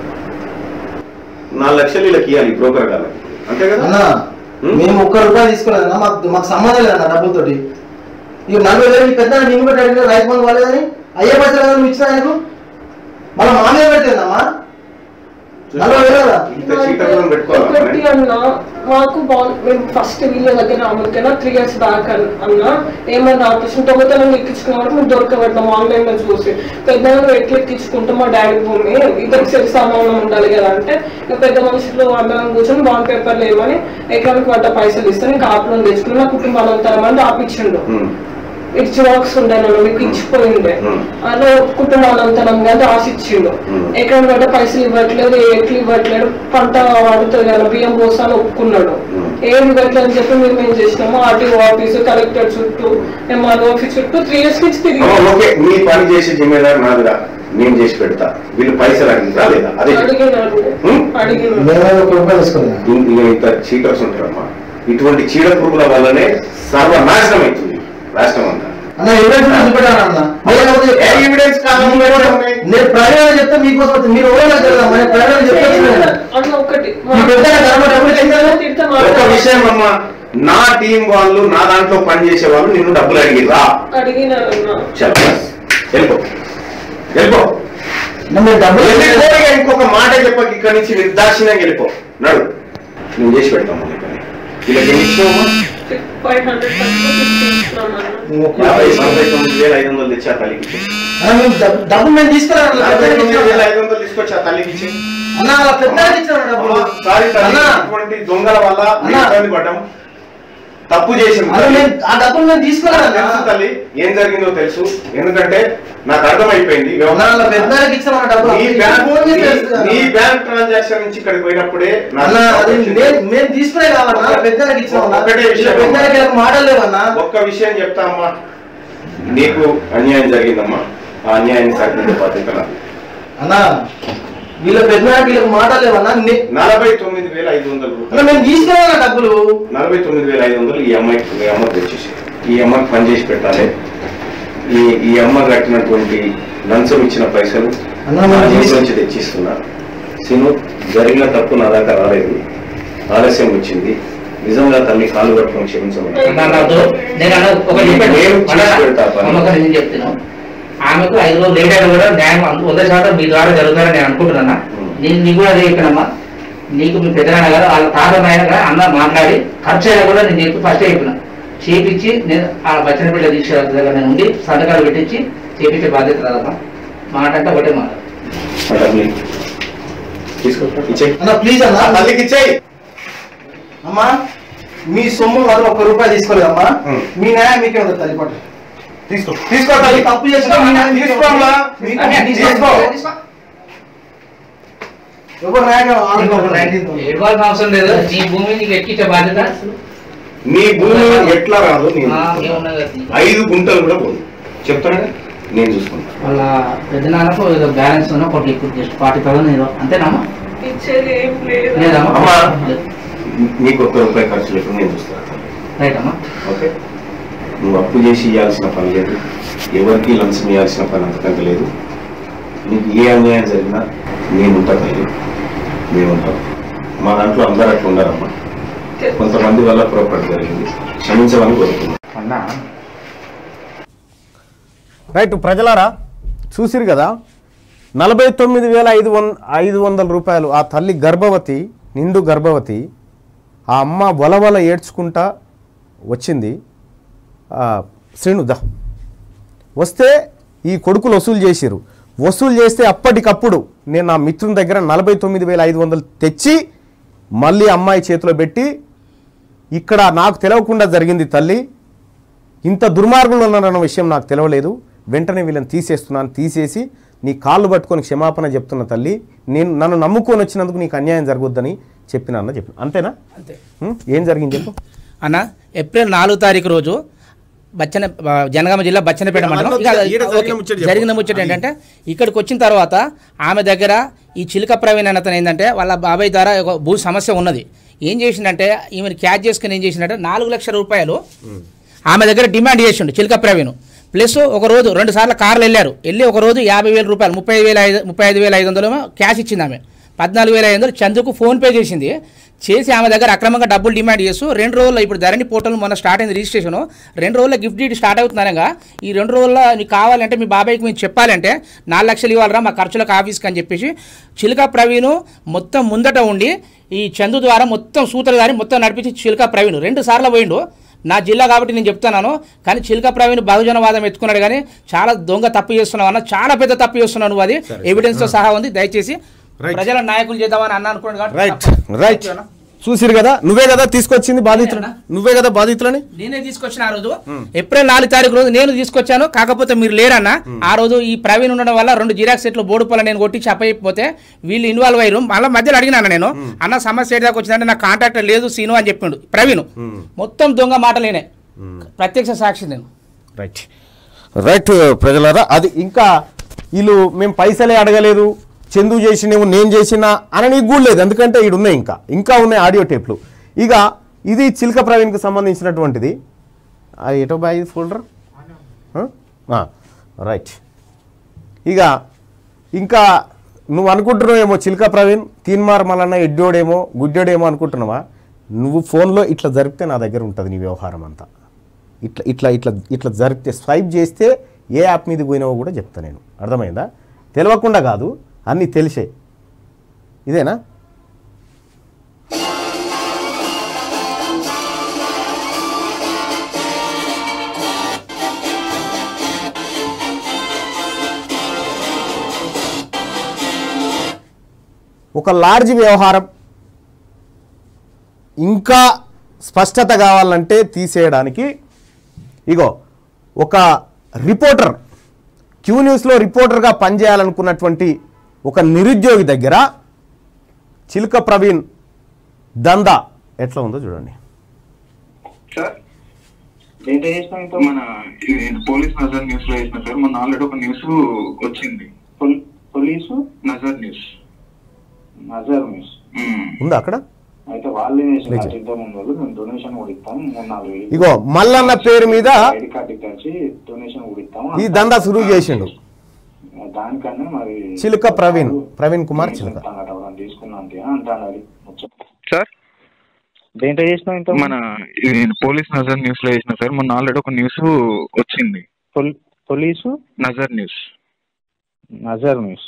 నాలుగు లక్షలు వీళ్ళకి ఇవ్వాలి బ్రోకర్ గారు అంతే కదా అన్న హ్మ్? మేము ఒక్క రూపాయి తీసుకోలేదు అన్న మాకు మాకు సంబంధం లేదన్న డబ్బులతోటి ఇక నలభై వేలు ఈ పెద్ద నేను కూడా అడిగిన రైతు బంధు వాళ్ళదని అయ్యే పైసలు కదా నువ్వు ఇచ్చిన ఆయనకు మళ్ళీ మామయ్య పెడుతుందమ్మా నలభై వేలు కదా ఇంత చీటలను పెట్టుకోవాలా ఒకటి అన్న మాకు బాగుంది మేము ఫస్ట్ వీళ్ళ దగ్గర రాముడికైనా త్రీ ఇయర్స్ బ్యాక్ అన్న ఏమన్నా ఆపరేషన్ దొంగతనం ఎక్కించుకున్నప్పుడు మేము దొరకబడ్డాం ఆన్లైన్ లో చూసి పెద్ద ఎట్లా ఎక్కించుకుంటాం మా డాడీ భూమి ఇద్దరికి సరి సమానం ఉండాలి కదా అంటే ఇక పెద్ద మనుషులు అందరం కూర్చొని బాండ్ పేపర్లు ఏమని ఎకరానికి పడ్డ పైసలు ఇస్తాను ఇంకా ఆపులను తెచ్చుకుని నా కుటుంబాలు అంతరమని ఆపించిండు ఉమ్. ఇటు జిరాక్స్ ఉండే నన్ను మీకు ఇచ్చిపోయిండే Hmm. అలా కుటుంబాలంతరం కానీ రాసిచ్చిండు Hmm. ఎక్కడ పడ్డ పైసలు ఇవ్వట్లేదు ఎట్లు ఇవ్వట్లేదు పంట వాడుతుంది కదా బియ్యం పోసాను ఒప్పుకున్నాడు Hmm. ఏం ఇవ్వట్లేదు అని చెప్పి మేము ఏం చేసినాము ఆర్టీఓ ఆఫీసు కలెక్టర్ చుట్టూ ఎంఆర్ఓ ఆఫీస్ చుట్టూ త్రీ ఇయర్స్ నుంచి తిరిగి ఓ, ఓకే నీ పని చేసే జిమ్మేదారు నాదిరా నేను చేసి పెడతా వీళ్ళు పైసలు అడిగి రాలేదా అదే చెప్పు. అడిగినాడు Hmm? అడిగినాడు నేను ఒక రూపాయలు తీసుకున్నాను ఇం- ఇక ఇంత చీటర్స్ ఉంటారమ్మా ఇటువంటి చీడ పురుగుల వల్లనే సర్వనాశనం అవుతుంది రాష్ట్రం అంతా అన్న ఎవిడెన్స్ చూపెట్టాను అన్న లేకపోతే ఏ evidence కావాలి? నేను ప్రయాణం చెప్తే మీకోసం వస్తుంది. మీరు ఓలా కదా నేను ప్రయాణం చెప్తే వచ్చినాను. అన్న ఒకటి మీ పెద్దగా కనబడి ఎప్పుడు చేశారు? తిడతా ఒక మాట్లాడు. విషయం అమ్మా నా టీం వాళ్ళు నా దాంట్లో పని చేసే వాళ్ళు నిన్ను డబ్బులు అడిగిరా అడిగినాడు అన్న చెప్పాలి వెళ్ళిపో వెళ్ళిపో నేను డబ్బులు వెళ్ళిపో ఇక ఇంకొక మాట చెప్పక ఇక్కడి నుంచి నిర్దాక్షిణ్యంగా వెళ్ళిపో నడు నేను చేసి పెడతాము నీ పని ఇలా ఎన్ని ఇచ్చినావమ్మా ఫైవ్ హండ్రెడ్ ఇస్తున్నాను అన్న యాభై నలభై తొమ్మిది వేల ఐదు వందలు తెచ్చి ఆ తల్లికి ఇచ్చి అన్న, మేము డబ్బు- డబ్బులు మేము తీసుకురాను నలభై తొమ్మిది వేల ఐదు వందలు తీసుకొచ్చి ఆ తల్లికి ఇచ్చి అన్న అలా పెద్దగా ఇచ్చాను డబ్బులు సారీ తల్లి అన్న ఇటువంటి దొంగల వల్ల మేము అన్న. ఇబ్బంది పడ్డాం తప్పు చేసాం అన్న, నేను ఆ డబ్బులు నేను తీసుకురాను తెలుసు తల్లి ఏం జరిగిందో తెలుసు ఎందుకంటే నాకు అర్థమైపోయింది అన్న, అలా వ్యవహారం పెద్దగా ఇచ్చాను డబ్బులు నీ బ్యాంక్ ఫోన్ చేసి నీ- తెలుసు కదా. నీ బ్యాంక్ ట్రాన్సాక్షన్ నుంచి ఇక్కడికి పోయినప్పుడే నాకు అన్న అది వచ్చింది. నేను- మేము తీసుకునే కావాలన్నా పెద్దగా ఇచ్చామన్నా ఒక్కటే విషయం. పెద్దగా మాటలు లేవన్నా ఒక్క విషయం చెప్తా అమ్మా నీకు అన్యాయం జరిగిందమ్మా ఆ అన్యాయాన్ని సరిదిద్దే బాధ్యత నాది. అన్న వీళ్ళ పెద్ద వీళ్ళకి మాటలు లేవన్నా నే- నలభై తొమ్మిది వేల ఐదు వందల అన్న రూపాయలు మేము తీసుకురావాల డబ్బులు నలభై తొమ్మిది వేల ఐదు వందలు ఈ అమ్మాయికి ఈ అమ్మకి తెచ్చేసి ఈ అమ్మకి పని చేసి పెట్టాలి ఈ ఈ అమ్మ కట్టినటువంటి లంచం ఇచ్చిన పైసలు అన్న, నా మనం జేబు తీసు- నుంచి తెచ్చిస్తున్నా సిను జరిగిన తప్పు నా దాకా రాలేదు ఆలస్యం వచ్చింది నిజంగా తల్లి కాలు పట్టుకొని క్షమించమని అన్న, అన్నట్టు నేను అన్న ఒక చెప్పండి నేను చేసి పెడతా పని. అమ్మగారు నేను చెప్తున్నాను ఆమెకు ఐదు రోజులు లేట్ అయినా కూడా న్యాయం అంత- వంద శాతం మీ ద్వారా జరుగుతుందని నేను అనుకుంటున్నా నేను నీకు కూడా అదే చెప్పినమ్మా నీకు మీ పెద్దనాన్న గారు వాళ్ళ తాత నాయన గారు అన్న మాట్లాడి ఖర్చు అయినా కూడా నేను చెప్పి ఫస్ట్ చెప్పిన చేపించి నేను ఆ బచ్చన పిల్ల దీక్ష దగ్గర నేను ఉండి సంతకాలు పెట్టించి చేపించే బాధ్యత రాదమ్మా మాట అంటే ఒకటే మాట ఆ డబ్బులు తీసుకో ఇచ్చేయి అన్న ప్లీజ్ ఆ అన్న తల్లికి ఇచ్చేయి అమ్మా మీ సొమ్ము మాత్రం ఒక్క రూపాయి తీసుకోలేదమ్మా ఉం. మీ న్యాయం మీకే ఉంది తల్లి పట్ల తీసుకో తీసుకో తల్లి తల్లి తప్పు చేసినా మీ న్యాయం మీకే ఉంది. తీసుకోమ్మా. మీకు- అన్నయ్య, తీసుకో. తీసుకో. ఎవరు న్యాయం ఆడుకోరు, నైన్టీన్త్. ఏడవాల్సిన అవసరం లేదు నీ భూమి నీకు ఎక్కించే బాధ్యత నీ భూమి ఎట్లా రాదు నేను ఆ, చూసుకుంటా. ఏమున్నది అది. ఐదు గుంటలు కూడా పోదు చెప్తాను కదా, నేను చూసుకుంటా వాళ్ళ పెద్దనాన్నకు ఏదో బ్యాలెన్స్ ఉన్న ఒకటి ఇప్పుడు జస్ట్ ఫార్టీ థౌసండ్ ఏదో అంతేనమ్మా ఇచ్చేది ఏం లేదు లేదమ్మా అమ్మా. నీకు ఒక్క రూపాయి ఖర్చు లేకుండా నేను చూస్తాను రైట్ అమ్మా ఓకే నువ్వు అప్పు చేసి ఇవ్వాల్సిన పని లేదు ఎవరికి లంచం ఇవ్వాల్సిన పని అంతకంటే లేదు నీకు ఏ అన్యాయం జరిగినా నేను ఉంటా తల్లి మేము ఉంటాం మా దాంట్లో అందరూ అట్లా ఉండారమ్మా కొంతమంది వల్ల పొరపాటు జరిగింది క్షమించమని కోరుతున్నాను అన్నా రైట్ ప్రజలారా చూసిరు కదా నలభై తొమ్మిది వేల ఐదు వంద ఐదు వందల రూపాయలు ఆ తల్లి గర్భవతి నిండు గర్భవతి ఆ అమ్మ వలవల ఏడ్చుకుంటా వచ్చింది ఆ, శ్రీను దా వస్తే ఈ కొడుకులు వసూలు చేసిరు వసూలు చేస్తే అప్పటికప్పుడు నేను నా మిత్రుని దగ్గర నలభై తొమ్మిది వేల ఐదు వందలు తెచ్చి మళ్ళీ అమ్మాయి చేతిలో పెట్టి ఇక్కడ నాకు తెలవకుండా జరిగింది తల్లి ఇంత దుర్మార్గులు ఉన్నారన్న విషయం నాకు తెలవలేదు వెంటనే వీళ్ళని తీసేస్తున్నాను తీసేసి నీ కాళ్ళు పట్టుకొని క్షమాపణ చెప్తున్న తల్లి నేను నన్ను నమ్ముకొని వచ్చినందుకు నీకు అన్యాయం జరగొద్దని చెప్పిన అన్న చెప్పిన అంతేనా అంతే ఉం? ఏం జరిగింది చెప్పు అన్న ఏప్రిల్ నాలుగు తారీఖు రోజు బచ్చన ఆ, జనగామ జిల్లా బచ్చనపేట మండలం ఇక ఈడ ఓకే, జరిగిన ముచ్చట చెప్పు. జరిగిన ముచ్చట ఏంటంటే ఇక్కడికి వచ్చిన తర్వాత ఆమె దగ్గర ఈ చిలుక ప్రవీణ్ అనే అతను ఏంటంటే వాళ్ళ బాబాయ్ ద్వారా ఒక భూ సమస్య ఉన్నది ఏం చేసిందంటే ఈమెను క్యాచ్ చేసుకుని ఏం చేసిందంటే నాలుగు లక్షల రూపాయలు ఆమె దగ్గర డిమాండ్ చేసిండు చిలుక ప్రవీణ్ ప్లస్ ఒక రోజు రెండు సార్లు కార్లు వెళ్ళారు వెళ్ళి ఒక రోజు యాభై వేల రూపాయలు ముప్పై వేల ఐదు ముప్పై ఐదు వేల ఐదు వందలు క్యాష్ ఇచ్చింది ఆమె పద్నాలుగు వేల ఐదు వందలు చందుకు ఫోన్పే చేసింది చేసి ఆమె దగ్గర అక్రమంగా డబ్బులు డిమాండ్ చేస్తూ రెండు రోజుల్లో ఇప్పుడు ధరణి పోర్టల్ మొన్న స్టార్ట్ అయింది రిజిస్ట్రేషన్ రెండు రోజుల్లో గిఫ్ట్ డీడ్ స్టార్ట్ అవుతుందనగా ఈ రెండు రోజుల్లో నీకు కావాలంటే మీ బాబాయ్కి మీరు చెప్పాలంటే నాలుగు లక్షలు ఇవ్వాలరా మా ఖర్చులకు ఆఫీస్కి అని చెప్పేసి చిలుక ప్రవీణ్ మొత్తం ముందట ఉండి ఈ చందు ద్వారా మొత్తం సూత్రధారి మొత్తం నడిపించి చిలుక ప్రవీణ్ రెండు సార్లు పోయిండు నా జిల్లా కాబట్టి నేను చెప్తున్నాను కానీ చిలుక ప్రవీణ్ బహుజనవాదం ఎత్తుకున్నాడు కానీ చాలా దొంగ తప్పు చేస్తున్నావు అన్న చాలా పెద్ద తప్పు చేస్తున్నావు నువ్వు అది ఎవిడెన్స్తో సహా ఉంది దయచేసి ప్రజల నాయకులు చేద్దామని అన్న అనుకోండి కాబట్టి రైట్ తప్ప- రైట్ చూసిరు కదా నువ్వే కదా తీసుకొచ్చింది బాధితులు నువ్వే కదా బాధితులని నేనే తీసుకొచ్చిన ఆ రోజు ఏప్రిల్ నాలుగు తారీఖు రోజు నేను తీసుకొచ్చాను కాకపోతే మీరు లేరన్న ఆ రోజు ఈ ప్రవీణ్ ఉండడం వల్ల రెండు జిరాక్స్ సెట్లు బోర్డు పొల నేను కొట్టి చెప్పకపోతే వీళ్ళు ఇన్వాల్వ్ అయ్యారు మళ్ళీ మధ్యలో అడిగినాను నేను అన్న సమస్య ఏడు దాకా వచ్చిందంటే నాకు కాంటాక్ట్ లేదు సీను అని చెప్పిండు ప్రవీణ్ మొత్తం దొంగ మాటలేనే ప్రత్యక్ష సాక్షి నేను రైట్ రైట్ ప్రజలారా అది ఇంకా వీళ్ళు మేము పైసలే అడగలేదు చందు చేసినేమో నేను చేసిన అని నీకు కూడా లేదు ఎందుకంటే ఇడు ఉన్నాయి ఇంకా ఇంకా ఉన్నాయి ఆడియో టేప్లు ఇక ఇది చిల్క ప్రవీణ్కి సంబంధించినటువంటిది అది ఎటో బాయ్ ఫోల్డర్ రైట్ ఇక ఇంకా నువ్వు అనుకుంటున్నావేమో చిల్క ప్రవీణ్ తీన్మార్ మల్లన్న ఎడ్డోడేమో గుడ్డోడేమో అనుకుంటున్నావా నువ్వు ఫోన్లో ఇట్లా జరిపితే నా దగ్గర ఉంటుంది నీ వ్యవహారం అంతా ఇట్లా ఇట్లా ఇట్లా ఇట్లా జరిపితే స్వైప్ చేస్తే ఏ యాప్ మీద పోయినావో కూడా చెప్తా నేను అర్థమైందా తెలియకుండా కాదు అన్నీ తెలిసే ఇదేనా ఒక లార్జ్ వ్యవహారం ఇంకా స్పష్టత కావాలంటే తీసేయడానికి ఇగో ఒక రిపోర్టర్ క్యూ న్యూస్లో రిపోర్టర్గా పనిచేయాలనుకున్నటువంటి ఒక నిరుద్యోగి దగ్గర చిలుక ప్రవీణ్ దందా ఎట్లా ఉందో చూడండి సార్ ఏంటో చేసినాం ఇంకా మన ఇది పోలీస్ నజర్ న్యూస్ లో వేసిన సార్ మొన్న ఆల్రెడీ ఒక న్యూస్ వచ్చింది police Nazar news Nazar news ఉందా అక్కడ అయితే వాళ్ళు ఏం చేసిన నిజం. ఇంత ముందు వాళ్ళు మేము డొనేషన్ కూడా ఇస్తాం మూడు నాలుగు వేలు. ఇగో మల్లన్న పేరు మీద ఐడి కార్డు కలిసి డొనేషన్ కూడా ఇస్తాం ఈ దందా సురువు చేసిండు దానికన్నా మరి చిలుక ప్రవీణ్ ప్రవీణ్ కుమార్ చిలుక ఇస్తాను అట ఎవరైనా తీసుకున్నాం అంటే అంటాను అది ముచ్చట. సార్ దేంట్లో చేసినాం ఇంత మన ఇది పోలీస్ నజర్ న్యూస్ లో వేసిన సార్ మొన్న ఆల్రెడీ ఒక న్యూస్ వచ్చింది police Nazar news Nazar news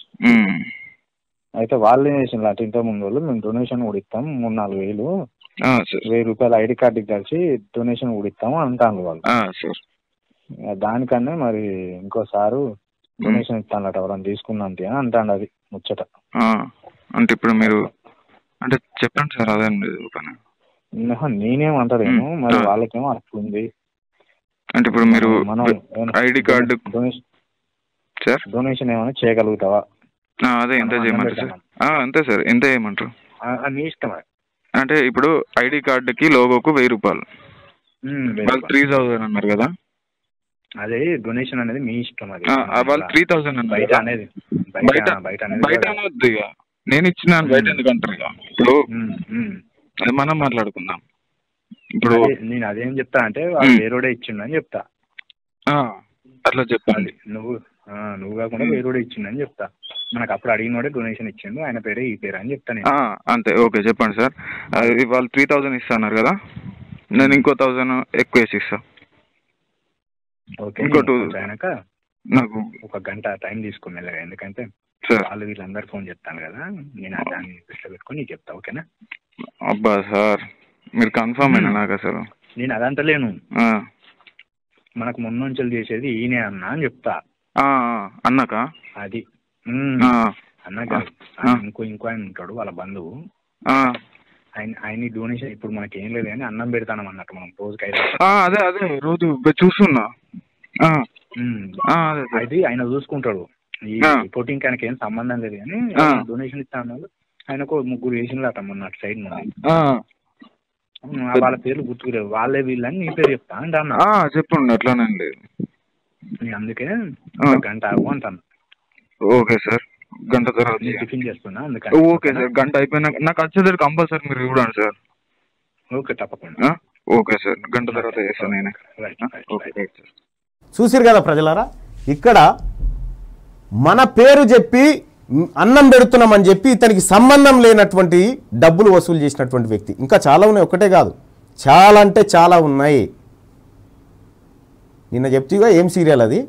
అయితే వాళ్ళు ఏం చేసిన అటు ఇంత ముందు వాళ్ళు మేము డొనేషన్ కూడా ఇస్తాం మూడు నాలుగు వేలు సార్ వెయ్యి రూపాయలు ఐడి కార్డుకి కలిసి డొనేషన్ కూడా ఇస్తాము అంటాను వాళ్ళు సార్ ఇక దానికన్నా మరి ఇంకోసారు డొనేషన్ ఇస్తానట ఎవరైనా తీసుకున్నాం అంటే అని అంటాడు అది ముచ్చట అంటే ఇప్పుడు మీరు అంటే చెప్పండి సార్ అదే పని ఆహా, నేనేం అంటలేను మరి ఆ. వాళ్ళకేమో అట్లుంది అంటే ఇప్పుడు మీరు మనం ID card donation sir donation ఏమైనా చేయగలుగుతావా ఆ, అదే ఎంత మనం చేయమంటారు సార్ ఆ, అంతే సార్ ఎంత చేయమంటారు ఆ- అది నీ ఇష్టం అది. అంటే ఇప్పుడు ఐడి కార్డుకి లోగోకు వెయ్యి రూపాయలు ఉమ్, వెయ్యి వాళ్ళు త్రీ థౌసండ్ అన్నారు కదా అదే డొనేషన్ అనేది మీ ఇష్టం అది ఆ, ఆ, వాళ్ళు త్రీ థౌసండ్ అన్నారు బయట కదా. అనేది బయట బయట బయట అనేది బయట కూడా- అనొద్దు ఇక నేను ఇచ్చిన బయట ఎందుకు అంటారు ఇక ఇప్పుడు ఉమ్, ఉమ్. అది మనం మాట్లాడుకుందాం ఇప్పుడు అదే, నేను అదేం చెప్తా అంటే వాళ్ళు ఉమ్. వేరేడే ఇచ్చిండని చెప్తా ఆ, అట్లా చెప్పండి నువ్వు ఆ, నువ్వు కాకుండా వేరేడే ఇచ్చిండని చెప్తా మనకు అప్పుడు అడిగినోడే డొనేషన్ ఇచ్చిండు ఆయన పేరే ఈ పేరు అని చెప్తా నేను ఆ, అంతే ఓకే చెప్పండి సార్ అది వాళ్ళు త్రీ థౌజండ్ ఇస్తున్నారు కదా నేను ఇంకో థౌజండ్ ఎక్కువ వేసి ఇస్తా ఓకే ఇంకో two- కొంచెం అయినాక నాకు ఒక గంట టైం తీసుకుని మెల్లగా ఎందుకంటే సార్ వాళ్ళు వీళ్ళందరూ ఫోన్ చెప్తాను కదా నేను ఆ దాన్ని దృష్టిలో పెట్టుకొని నీకు చెప్తా ఓకేనా అబ్బా సార్ మీరు కన్ఫర్మ్ అయినా నాకు అసలు నేను అదంటలేను ఆ, మనకు ముందుంచెలు చేసేది ఈయనే అన్నా అని చెప్తా ఆ, ఆ, అన్నాక అది ఉమ్. ఆ, అన్న కాదు. ఆయన ఇంకో ఇంకో ఆయన ఉంటాడు వాళ్ళ బంధువు ఆ, ఆయన ఆయన డొనేషన్ ఇప్పుడు మనకి ఏం లేదు కానీ అన్నం పెడతానం అన్నట్టు మనం రోజుకి ఐదు ఆ, అదే అదే రోజు బె- చూస్తున్నా ఆ, ఉమ్. ఆ, అదే సార్. అది ఆయన చూసుకుంటాడు ఈ ఆ. రిపోర్టింగ్ ఆయనకి ఏం సంబంధం లేదు కానీ ఆ. డొనేషన్ ఇస్తా అన్నారు ఆయనకు ముగ్గురు వేసిన అట మొన్న అటు సైడ్ నుండి ఆ, ఉమ్, వాళ్ళ పేర్లు గుర్తుకులేవు వాళ్ళే వీళ్ళని నీ పేరు చెప్తా అంటే అన్న ఆ, చెప్పండి అట్లానే లేదు నేను అందుకే ఆ. ఒక గంట ఆగు అంటాను ఓకే సార్ గంట తర్వాత నేను చేయండి. టిఫిన్ చేస్తున్నా అందుకని ఓకే సార్ గంట అయిపోయినాక నాకు వచ్చేసరికి కంపల్సరీ మీరు చూడండి సార్ ఓకే తప్పకుండా ఆ? ఓకే సార్ గంట తర్వాత చేస్తాను నేను right right okay right sir చూసిరు కదా ప్రజలారా ఇక్కడ మన పేరు చెప్పి మ్, అన్నం పెడుతున్నామని చెప్పి ఇతనికి సంబంధం లేనటువంటి డబ్బులు వసూలు చేసినటువంటి వ్యక్తి ఇంకా చాలా ఉన్నాయి ఒకటే కాదు చాలా అంటే చాలా ఉన్నాయి నిన్న చెప్తీగా ఏం సీరియల్ అది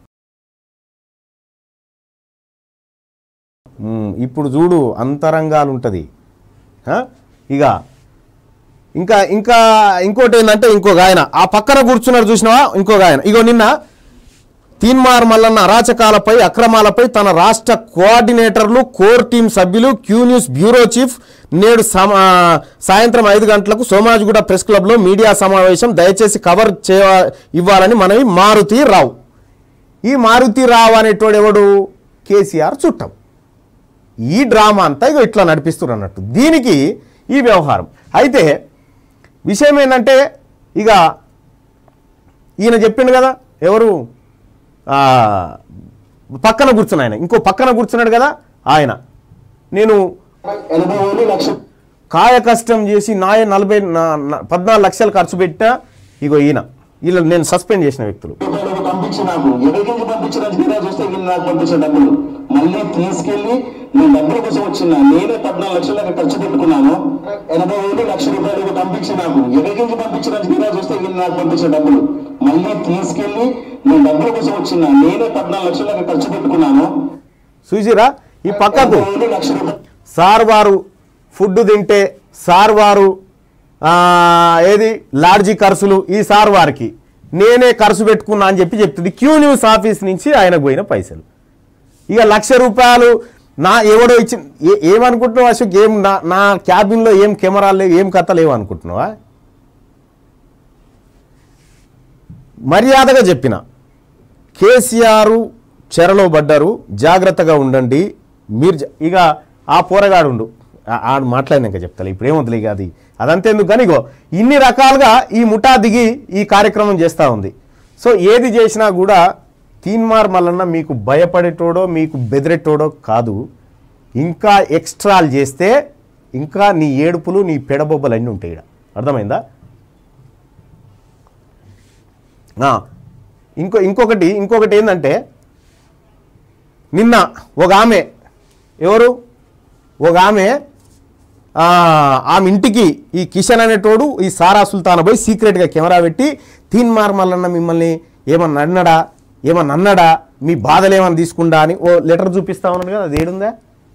మ్, ఇప్పుడు చూడు అంతరంగాలు ఉంటుంది ఇక ఇంకా ఇంకా ఇంకోటి ఏంటంటే ఇంకొక ఆయన ఆ పక్కన కూర్చున్నాడు చూసినావా ఇంకొక ఆయన ఇగో నిన్న తీన్మార్ మల్లన్న అరాచకాలపై అక్రమాలపై తన రాష్ట్ర కోఆర్డినేటర్లు కోర్ టీం సభ్యులు క్యూ న్యూస్ బ్యూరో చీఫ్ నేడు సమా సాయంత్రం ఐదు గంటలకు సోమాజిగూడ ప్రెస్ క్లబ్లో మీడియా సమావేశం దయచేసి కవర్ చేయ ఇవ్వాలని మనవి మారుతి రావు ఈ మారుతి రావు అనేటోడు ఎవడు కేసీఆర్ చుట్టం ఈ డ్రామా అంతా ఇగో ఇట్లా నడిపిస్తున్నారు అన్నట్టు దీనికి ఈ వ్యవహారం అయితే విషయం ఏంటంటే ఇక ఈయన చెప్పిండు కదా ఎవరు ఆ, పక్కన కూర్చున్న ఆయన ఇంకో పక్కన కూర్చున్నాడు కదా ఆయన నేను కాయ కష్టం చేసి నాయ నలభై నా- నా- పద్నాలుగు లక్షలు ఖర్చు పెట్టినా ఇగో ఈయన వీళ్ళ నేను సస్పెండ్ చేసిన వ్యక్తులు పంపించి నాకు ఎవరికి పంపించిన తీరా చూస్తే వీళ్ళు నాకు పంపించిన డబ్బులు మళ్ళీ తీసుకెళ్లి నేను డబ్బుల కోసం వచ్చిన నేనే పద్నాలుగు లక్షల దాకా ఖర్చు పెట్టుకున్నాను ఎనభై వేలు లక్ష రూపాయలు పంపించి నాకు ఎవరికి పంపించిన తీరా చూస్తే వీళ్ళు నాకు పంపించిన డబ్బులు మళ్ళీ తీసుకెళ్లి నేను డబ్బుల కోసం వచ్చిన నేనే పద్నాలుగు లక్షల దాకా ఖర్చు పెట్టుకున్నాను చూసిరా ఈ పక్కకు ఎనభై వేలు లక్ష రూపాయలు సార్ వారు ఫుడ్ తింటే సార్ వారు ఆ, ఏది లాడ్జీ ఖర్చులు ఈ సార్ వారికి నేనే ఖర్చు పెట్టుకున్నా అని చెప్పి చెప్తుంది క్యూ న్యూస్ ఆఫీస్ నుంచి ఆయనకు పోయిన పైసలు ఇక లక్ష రూపాయలు నా ఎవడో ఇచ్చి ఏ- ఏమనుకుంటున్నావు అశోక్ ఏం నా నా క్యాబిన్లో ఏం కెమెరాలు లేవు ఏం కథ లేవు అనుకుంటున్నావా మర్యాదగా చెప్పిన కేసీఆర్ చెరలో పడ్డారు జాగ్రత్తగా ఉండండి మీరు జ- ఇక ఆ పోరగాడు ఉండు ఆ- ఆడు మాట్లాడినాక చెప్తాను ఇప్పుడు ఏమొద్దులే ఇక అది అదంతేందుకు కానీ ఇగో ఇన్ని రకాలుగా ఈ ముఠా దిగి ఈ కార్యక్రమం చేస్తూ ఉంది సో ఏది చేసినా కూడా తీన్మార్ మల్లన్న మీకు భయపడేటోడో మీకు బెదిరెట్టోడో కాదు ఇంకా ఎక్స్ట్రాలు చేస్తే ఇంకా నీ ఏడుపులు నీ పెడబొబ్బలు అన్నీ ఉంటాయి ఇక్కడ అర్థమైందా ఆ, ఇంకో ఇంకొకటి ఇంకొకటి ఏంటంటే నిన్న ఒక ఆమె ఎవరు ఒక ఆమె ఆ, ఆమె ఇంటికి ఈ కిషన్ అనేటోడు ఈ సారా సుల్తాన్ పోయి సీక్రెట్గా కెమెరా పెట్టి తీన్ మార్మల్లన్న మిమ్మల్ని ఏమన్నా అన్నాడా ఏమన్నా అన్నాడా మీ బాధలు ఏమన్నా తీసుకుంటా అని ఓ లెటర్ చూపిస్తా ఉన్నాడు కదా అది ఏడుందా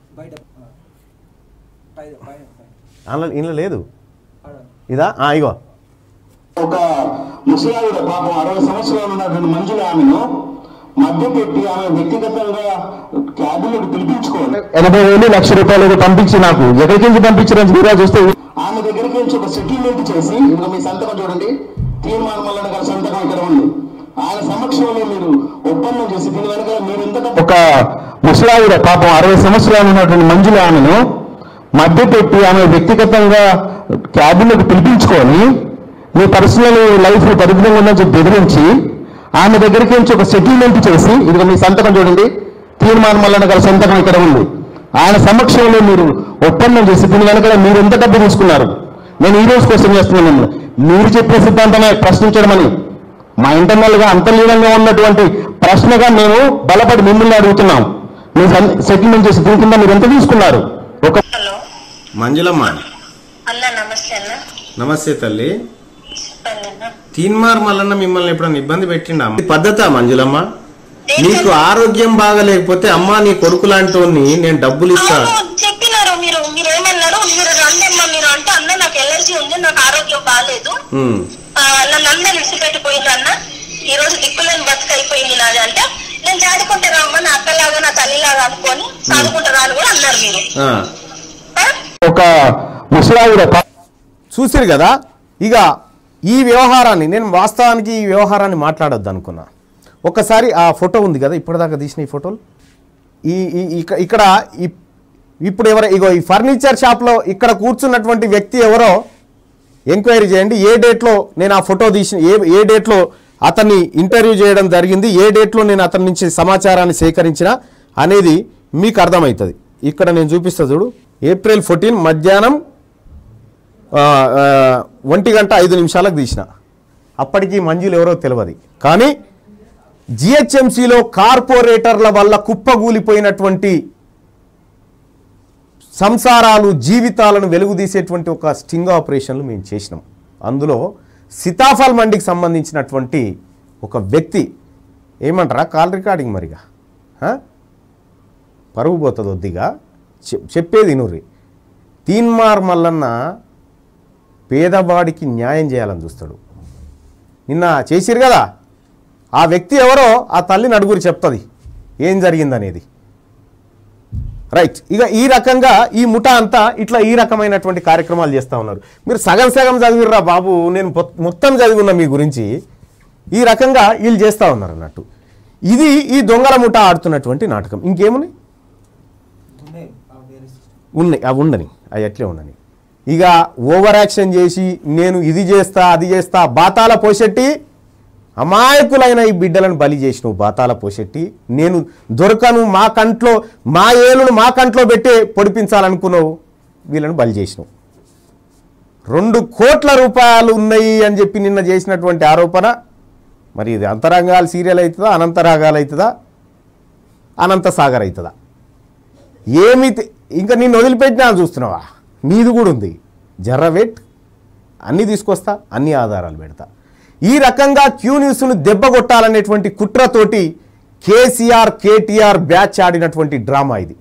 అందులో ఇంట్లో లేదు ఇదా ఆ, ఇగో ఒక ముసలావిడ పాపం అరవై సంవత్సరాలు ఉన్నటువంటి మంజుల ఆమెను మధ్య పెట్టి ఆమె వ్యక్తిగతంగా క్యాబినెట్ పిలిపించుకోవాలి ఎనభై వేలు లక్ష రూపాయలు పంపించి నాకు ఎక్కడికి నుంచి పంపించారని తీరా చూస్తే ఆమె దగ్గరికి నుంచి ఒక సెటిల్మెంట్ చేసి ఇప్పుడు మీ సంతకం చూడండి తీర్మానం వల్ల గారి సంతకం ఇక్కడ ఉంది ఆయన సమక్షంలో మీరు ఒప్పందం చేసి దీని వెనక మీరు ఎంత ఒక ముసలావిడ పాపం అరవై సంవత్సరాలు ఉన్నటువంటి మంజుల ఆమెను మధ్య పెట్టి ఆమె వ్యక్తిగతంగా క్యాబినెట్ పిలిపించుకొని మీ పర్సనల్ లైఫ్ దరిద్రంగా ఉందని చెప్పి బెదిరించి ఆమె దగ్గరికి నుంచి ఒక సెటిల్మెంట్ చేసి ఇది మీ సంతకం చూడండి తీర్మానం వల్ల గారి సంతకం ఇక్కడ ఉంది ఆయన సమక్షంలో మీరు ఒప్పందం చేసి దీని వెనక మీరు ఎంత డబ్బు తీసుకున్నారు నేను ఈ రోజు క్వశ్చన్ చేస్తున్నాను మిమ్మల్ని. మీరు చెప్పే సిద్ధాంతమే ప్రశ్నించడం అని మా ఇంటర్నల్ గా అంతర్లీనంగా ఉన్నటువంటి ప్రశ్నగా మేము బలపడి మిమ్మల్ని అడుగుతున్నాం మీ సెటిల్మెంట్ చేసి దీని కింద మీరు ఎంత తీసుకున్నారు ఒక మంజులమ్మ అన్న నమస్తే అన్న నమస్తే తల్లి చెప్పండి అన్న తీన్మార్ మల్లన్న మిమ్మల్ని ఎప్పుడన్నా ఇబ్బంది పెట్టిండా ఇది పద్ధత మంజులమ్మ నీకు ఆరోగ్యం బాగలేకపోతే అమ్మా నీ కొడుకు లాంటి నేను డబ్బులు ఇస్తా అవును, చెప్పినారు మీరు మీరు ఏమన్నారు మీరు రండమ్మా మీరు అంటే అన్న నాకు ఎలర్జీ ఉంది నాకు ఆరోగ్యం బాగాలేదు ఉమ్, ఆ, నన్ను అందరు విడిచిపెట్టిపోయింది అన్న ఈ రోజు దిక్కులేని బతుకు అయిపోయింది నాది అంటే నేను చదువుకుంటే రమ్మ నా అక్కలాగా నా తల్లిలాగా అనుకొని చదువుకుంటారా అని కూడా అన్నారు మీరు ఆ. ఒక ముసలావిడ చూసిరు కదా ఇక ఈ వ్యవహారాన్ని నేను వాస్తవానికి ఈ వ్యవహారాన్ని మాట్లాడొద్దు అనుకున్నా ఒక్కసారి ఆ ఫోటో ఉంది కదా ఇప్పటిదాకా తీసిన ఈ ఫోటోలు ఈ ఈ- ఇక- ఇక్కడ ఈ- ఇప్పుడు ఎవరో ఇగో ఈ ఫర్నిచర్ షాప్లో ఇక్కడ కూర్చున్నటువంటి వ్యక్తి ఎవరో ఎంక్వైరీ చేయండి ఏ డేట్లో నేను ఆ ఫోటో తీసి ఏ ఏ డేట్లో అతన్ని ఇంటర్వ్యూ చేయడం జరిగింది ఏ డేట్లో నేను అతని నుంచి సమాచారాన్ని సేకరించిన అనేది మీకు అర్థమవుతుంది ఇక్కడ నేను చూపిస్తా చూడు ఏప్రిల్ ఫోర్టీన్ మధ్యాహ్నం ఆ, ఆ, ఒంటి గంట ఐదు నిమిషాలకు తీసిన అప్పటికి మంజులు ఎవరో తెలియదు కానీ జిహెచ్ఎంసీలో కార్పొరేటర్ల వల్ల కుప్పగూలిపోయినటువంటి సంసారాలు జీవితాలను వెలుగుదీసేటువంటి ఒక స్టింగ్ ఆపరేషన్లు మేము చేసినాం అందులో సీతాఫల్ మండికి సంబంధించినటువంటి ఒక వ్యక్తి ఏమంటారా కాల్ రికార్డింగ్ మరిగా ఆ? పరుగు పోతుంది వద్దిగా చె- చెప్పేది నూరి తీన్మార్ మల్లన్న పేదవాడికి న్యాయం చేయాలని చూస్తాడు నిన్న చేసిరు కదా ఆ వ్యక్తి ఎవరో ఆ తల్లి నడుగురు చెప్తుంది ఏం జరిగిందనేది రైట్ ఇక ఈ రకంగా ఈ ముఠా అంతా ఇట్లా ఈ రకమైనటువంటి కార్యక్రమాలు చేస్తూ ఉన్నారు మీరు సగం సగం చదివిర్రా బాబు నేను పొ- మొత్తం చదివి ఉన్నా మీ గురించి ఈ రకంగా వీళ్ళు చేస్తూ ఉన్నారు అన్నట్టు ఇది ఈ దొంగల ముఠా ఆడుతున్నటువంటి నాటకం ఇంకేమున్నాయి ఉన్నాయి అవి ఉండని అవి ఎట్లే ఉండని ఇక ఓవర్ యాక్షన్ చేసి నేను ఇది చేస్తా అది చేస్తా బాతాల పోషెట్టి అమాయకులైన ఈ బిడ్డలను బలి చేసినావు బాతాల పోషెట్టి నేను దొరకను మా కంట్లో మా ఏలును మా కంట్లో పెట్టి పొడిపించాలనుకున్నావు వీళ్ళను బలి చేసినావు రెండు కోట్ల రూపాయలు ఉన్నాయి అని చెప్పి నిన్న చేసినటువంటి ఆరోపణ మరి ఇది అంతరంగాలు సీరియల్ అవుతుందా అనంతరాగాలు అవుతుందా అనంత సాగర్ అవుతుందా ఏమి తె- ఇంకా నిన్ను వదిలిపెట్టినా చూస్తున్నావా నీది కూడా ఉంది జర్ర వెట్ అన్నీ తీసుకొస్తా అన్ని ఆధారాలు పెడతా ఈ రకంగా క్యూ న్యూస్ను దెబ్బ కొట్టాలనేటువంటి కుట్రతోటి కేసీఆర్ కేటీఆర్ బ్యాచ్ ఆడినటువంటి డ్రామా ఇది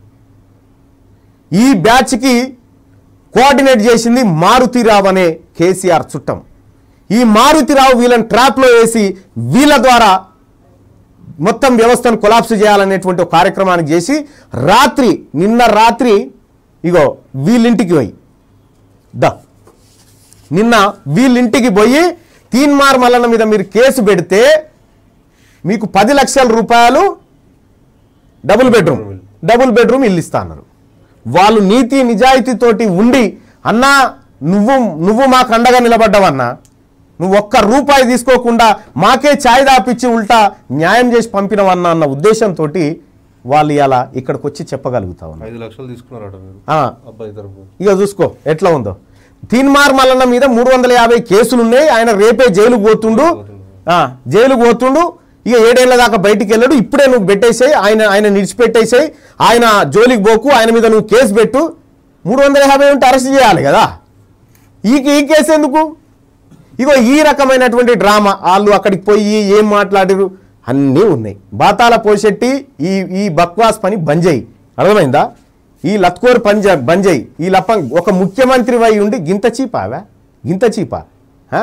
ఈ బ్యాచ్కి కోఆర్డినేట్ చేసింది మారుతిరావు అనే కేసీఆర్ చుట్టం ఈ మారుతిరావు వీళ్ళని ట్రాప్లో వేసి వీళ్ళ ద్వారా మొత్తం వ్యవస్థను కొలాప్స్ చేయాలనేటువంటి ఒక కార్యక్రమానికి చేసి రాత్రి నిన్న రాత్రి ఇగో వీళ్ళింటికి పోయి దా నిన్న వీళ్ళింటికి పోయి తీన్మార్ మల్లన్న మీద మీరు కేసు పెడితే మీకు పది లక్షల రూపాయలు డబుల్ బెడ్రూమ్ డబుల్ బెడ్రూమ్ ఇల్లు ఇస్తా అన్నారు వాళ్ళు నీతి నిజాయితీతోటి ఉండి అన్నా నువ్వు నువ్వు మాకు అండగా నిలబడ్డావన్నా నువ్వు ఒక్క రూపాయి తీసుకోకుండా మాకే ఛాయ్ దాపిచ్చి ఉల్టా న్యాయం చేసి పంపినవన్నా అన్న ఉద్దేశంతో వాళ్ళు ఇలా ఇక్కడికి వచ్చి చెప్పగలుగుతా ఉన్నారు ఐదు లక్షలు తీసుకున్నారట మీరు ఆ. అబ్బాయి తరపు ఇక చూసుకో ఎట్లా ఉందో తీన్మార్ మల్లన్న మీద మూడు వందల యాభై కేసులు ఉన్నాయి ఆయన రేపే జైలుకు పోతుండు ఆ, జైలుకు పోతుండు ఇక ఏడేళ్ల దాకా బయటికి వెళ్ళాడు ఇప్పుడే నువ్వు పెట్టేసాయి ఆయన ఆయన నిడిచిపెట్టేసాయి ఆయన జోలికి పోకు ఆయన మీద నువ్వు కేసు పెట్టు మూడు వందల యాభై ఉంటే అరెస్ట్ చేయాలి కదా ఈ ఈ కేసు ఎందుకు ఇగో ఈ రకమైనటువంటి డ్రామా వాళ్ళు అక్కడికి పోయి ఏం మాట్లాడిరు అన్నీ ఉన్నాయి బాతాల పోషెట్టి ఈ ఈ బక్వాస్ పని బంజేయి అర్థమైందా ఈ లత్కోర్ పంజ బంజేయి ఈ లప్ప ఒక ముఖ్యమంత్రి వై ఉండి గింత చీపావా గింత చీపా ఆ?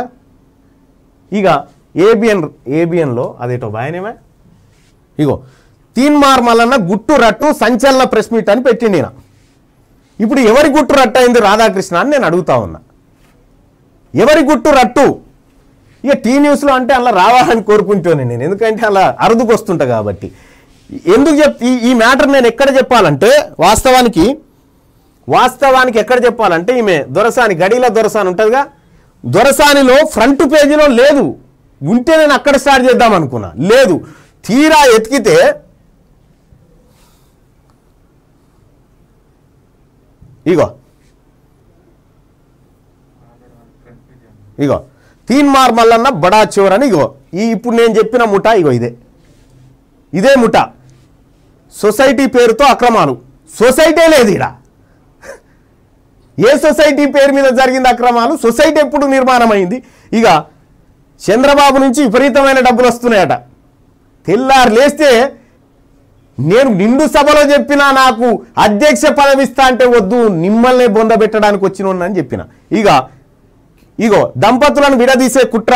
ఇక ఏబిఎన్ ఏబిఎన్లో అదేటో బాయనేమా ఇగో తీన్మార్ మల్లన్న గుట్టు రట్టు సంచలన ప్రెస్ మీట్ అని పెట్టిండి ఈయన. ఇప్పుడు ఎవరి గుట్టు రట్టు అయింది రాధాకృష్ణ అని నేను అడుగుతా ఉన్నా ఎవరి గుట్టు రట్టు ఇక టీ న్యూస్లో అంటే అలా రావాలని కోరుకుంటాను నేను ఎందుకంటే అలా అరుదుకు వస్తుంటా కాబట్టి ఎందుకు చెప్ ఈ ఈ మ్యాటర్ నేను ఎక్కడ చెప్పాలంటే వాస్తవానికి వాస్తవానికి ఎక్కడ చెప్పాలంటే ఈమె దొరసాని గడిల దొరసాని ఉంటుందిగా దొరసానిలో ఫ్రంట్ పేజీలో లేదు ఉంటే నేను అక్కడ స్టార్ట్ చేద్దాం అనుకున్నా లేదు తీరా ఎతికితే ఇగో ఇగో తీన్మార్ మల్లన్న బడా చోర్ అని ఇగో ఈ ఇప్పుడు నేను చెప్పిన ముఠా ఇగో ఇదే ఇదే ముఠా సొసైటీ పేరుతో అక్రమాలు సొసైటీ లేదు ఇక్కడ ఏ సొసైటీ పేరు మీద జరిగింది అక్రమాలు సొసైటీ ఎప్పుడు నిర్మాణం అయింది ఇక చంద్రబాబు నుంచి విపరీతమైన డబ్బులు వస్తున్నాయట తెల్లారు లేస్తే నేను నిండు సభలో చెప్పినా నాకు అధ్యక్ష పదవి ఇస్తా అంటే వద్దు మిమ్మల్ని బొంద పెట్టడానికి వచ్చిన అని చెప్పిన ఇక ఇగో దంపతులను విడదీసే కుట్ర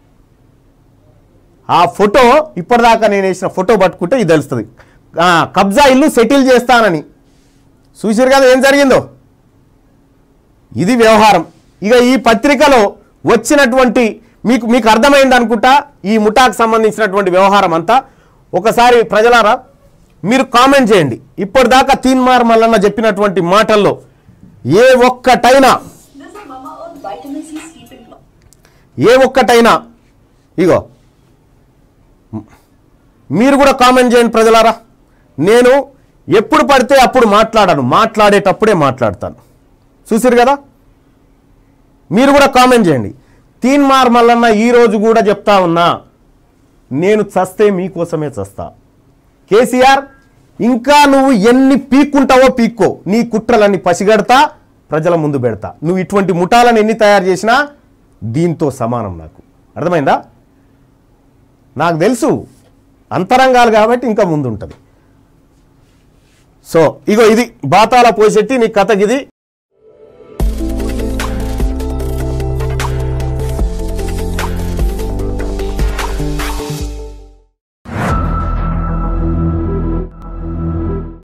ఆ ఫోటో ఇప్పటిదాకా నేను వేసిన ఫోటో పట్టుకుంటే ఇది తెలుస్తుంది ఆ, కబ్జా ఇల్లు సెటిల్ చేస్తానని చూసారు కదా ఏం జరిగిందో ఇది వ్యవహారం ఇక ఈ పత్రికలో వచ్చినటువంటి మీకు మీకు అర్థమైంది అనుకుంటా ఈ ముఠాకు సంబంధించినటువంటి వ్యవహారం అంతా ఒకసారి ప్రజలారా మీరు కామెంట్ చేయండి ఇప్పటిదాకా తీన్మార్ మల్లన్న చెప్పినటువంటి మాటల్లో ఏ ఒక్కటైనా ఏ ఒక్కటైనా ఇగో మీరు కూడా కామెంట్ చేయండి ప్రజలారా నేను ఎప్పుడు పడితే అప్పుడు మాట్లాడాను మాట్లాడేటప్పుడే మాట్లాడతాను చూసారు కదా మీరు కూడా కామెంట్ చేయండి తీన్మార్ మల్లన్న ఈరోజు కూడా చెప్తా ఉన్నా నేను చస్తే మీకోసమే చస్తా కేసీఆర్ ఇంకా నువ్వు ఎన్ని పీక్కుంటావో పీక్కో నీ కుట్రలన్నీ పసిగడతా ప్రజల ముందు పెడతా నువ్వు ఇటువంటి ముఠాలను ఎన్ని తయారు చేసినా దీంతో సమానం నాకు అర్థమైందా నాకు తెలుసు అంతరంగాలు కాబట్టి ఇంకా ముందు ఉంటుంది సో ఇగో ఇది బాతాల పోసెట్టి నీ కథకిది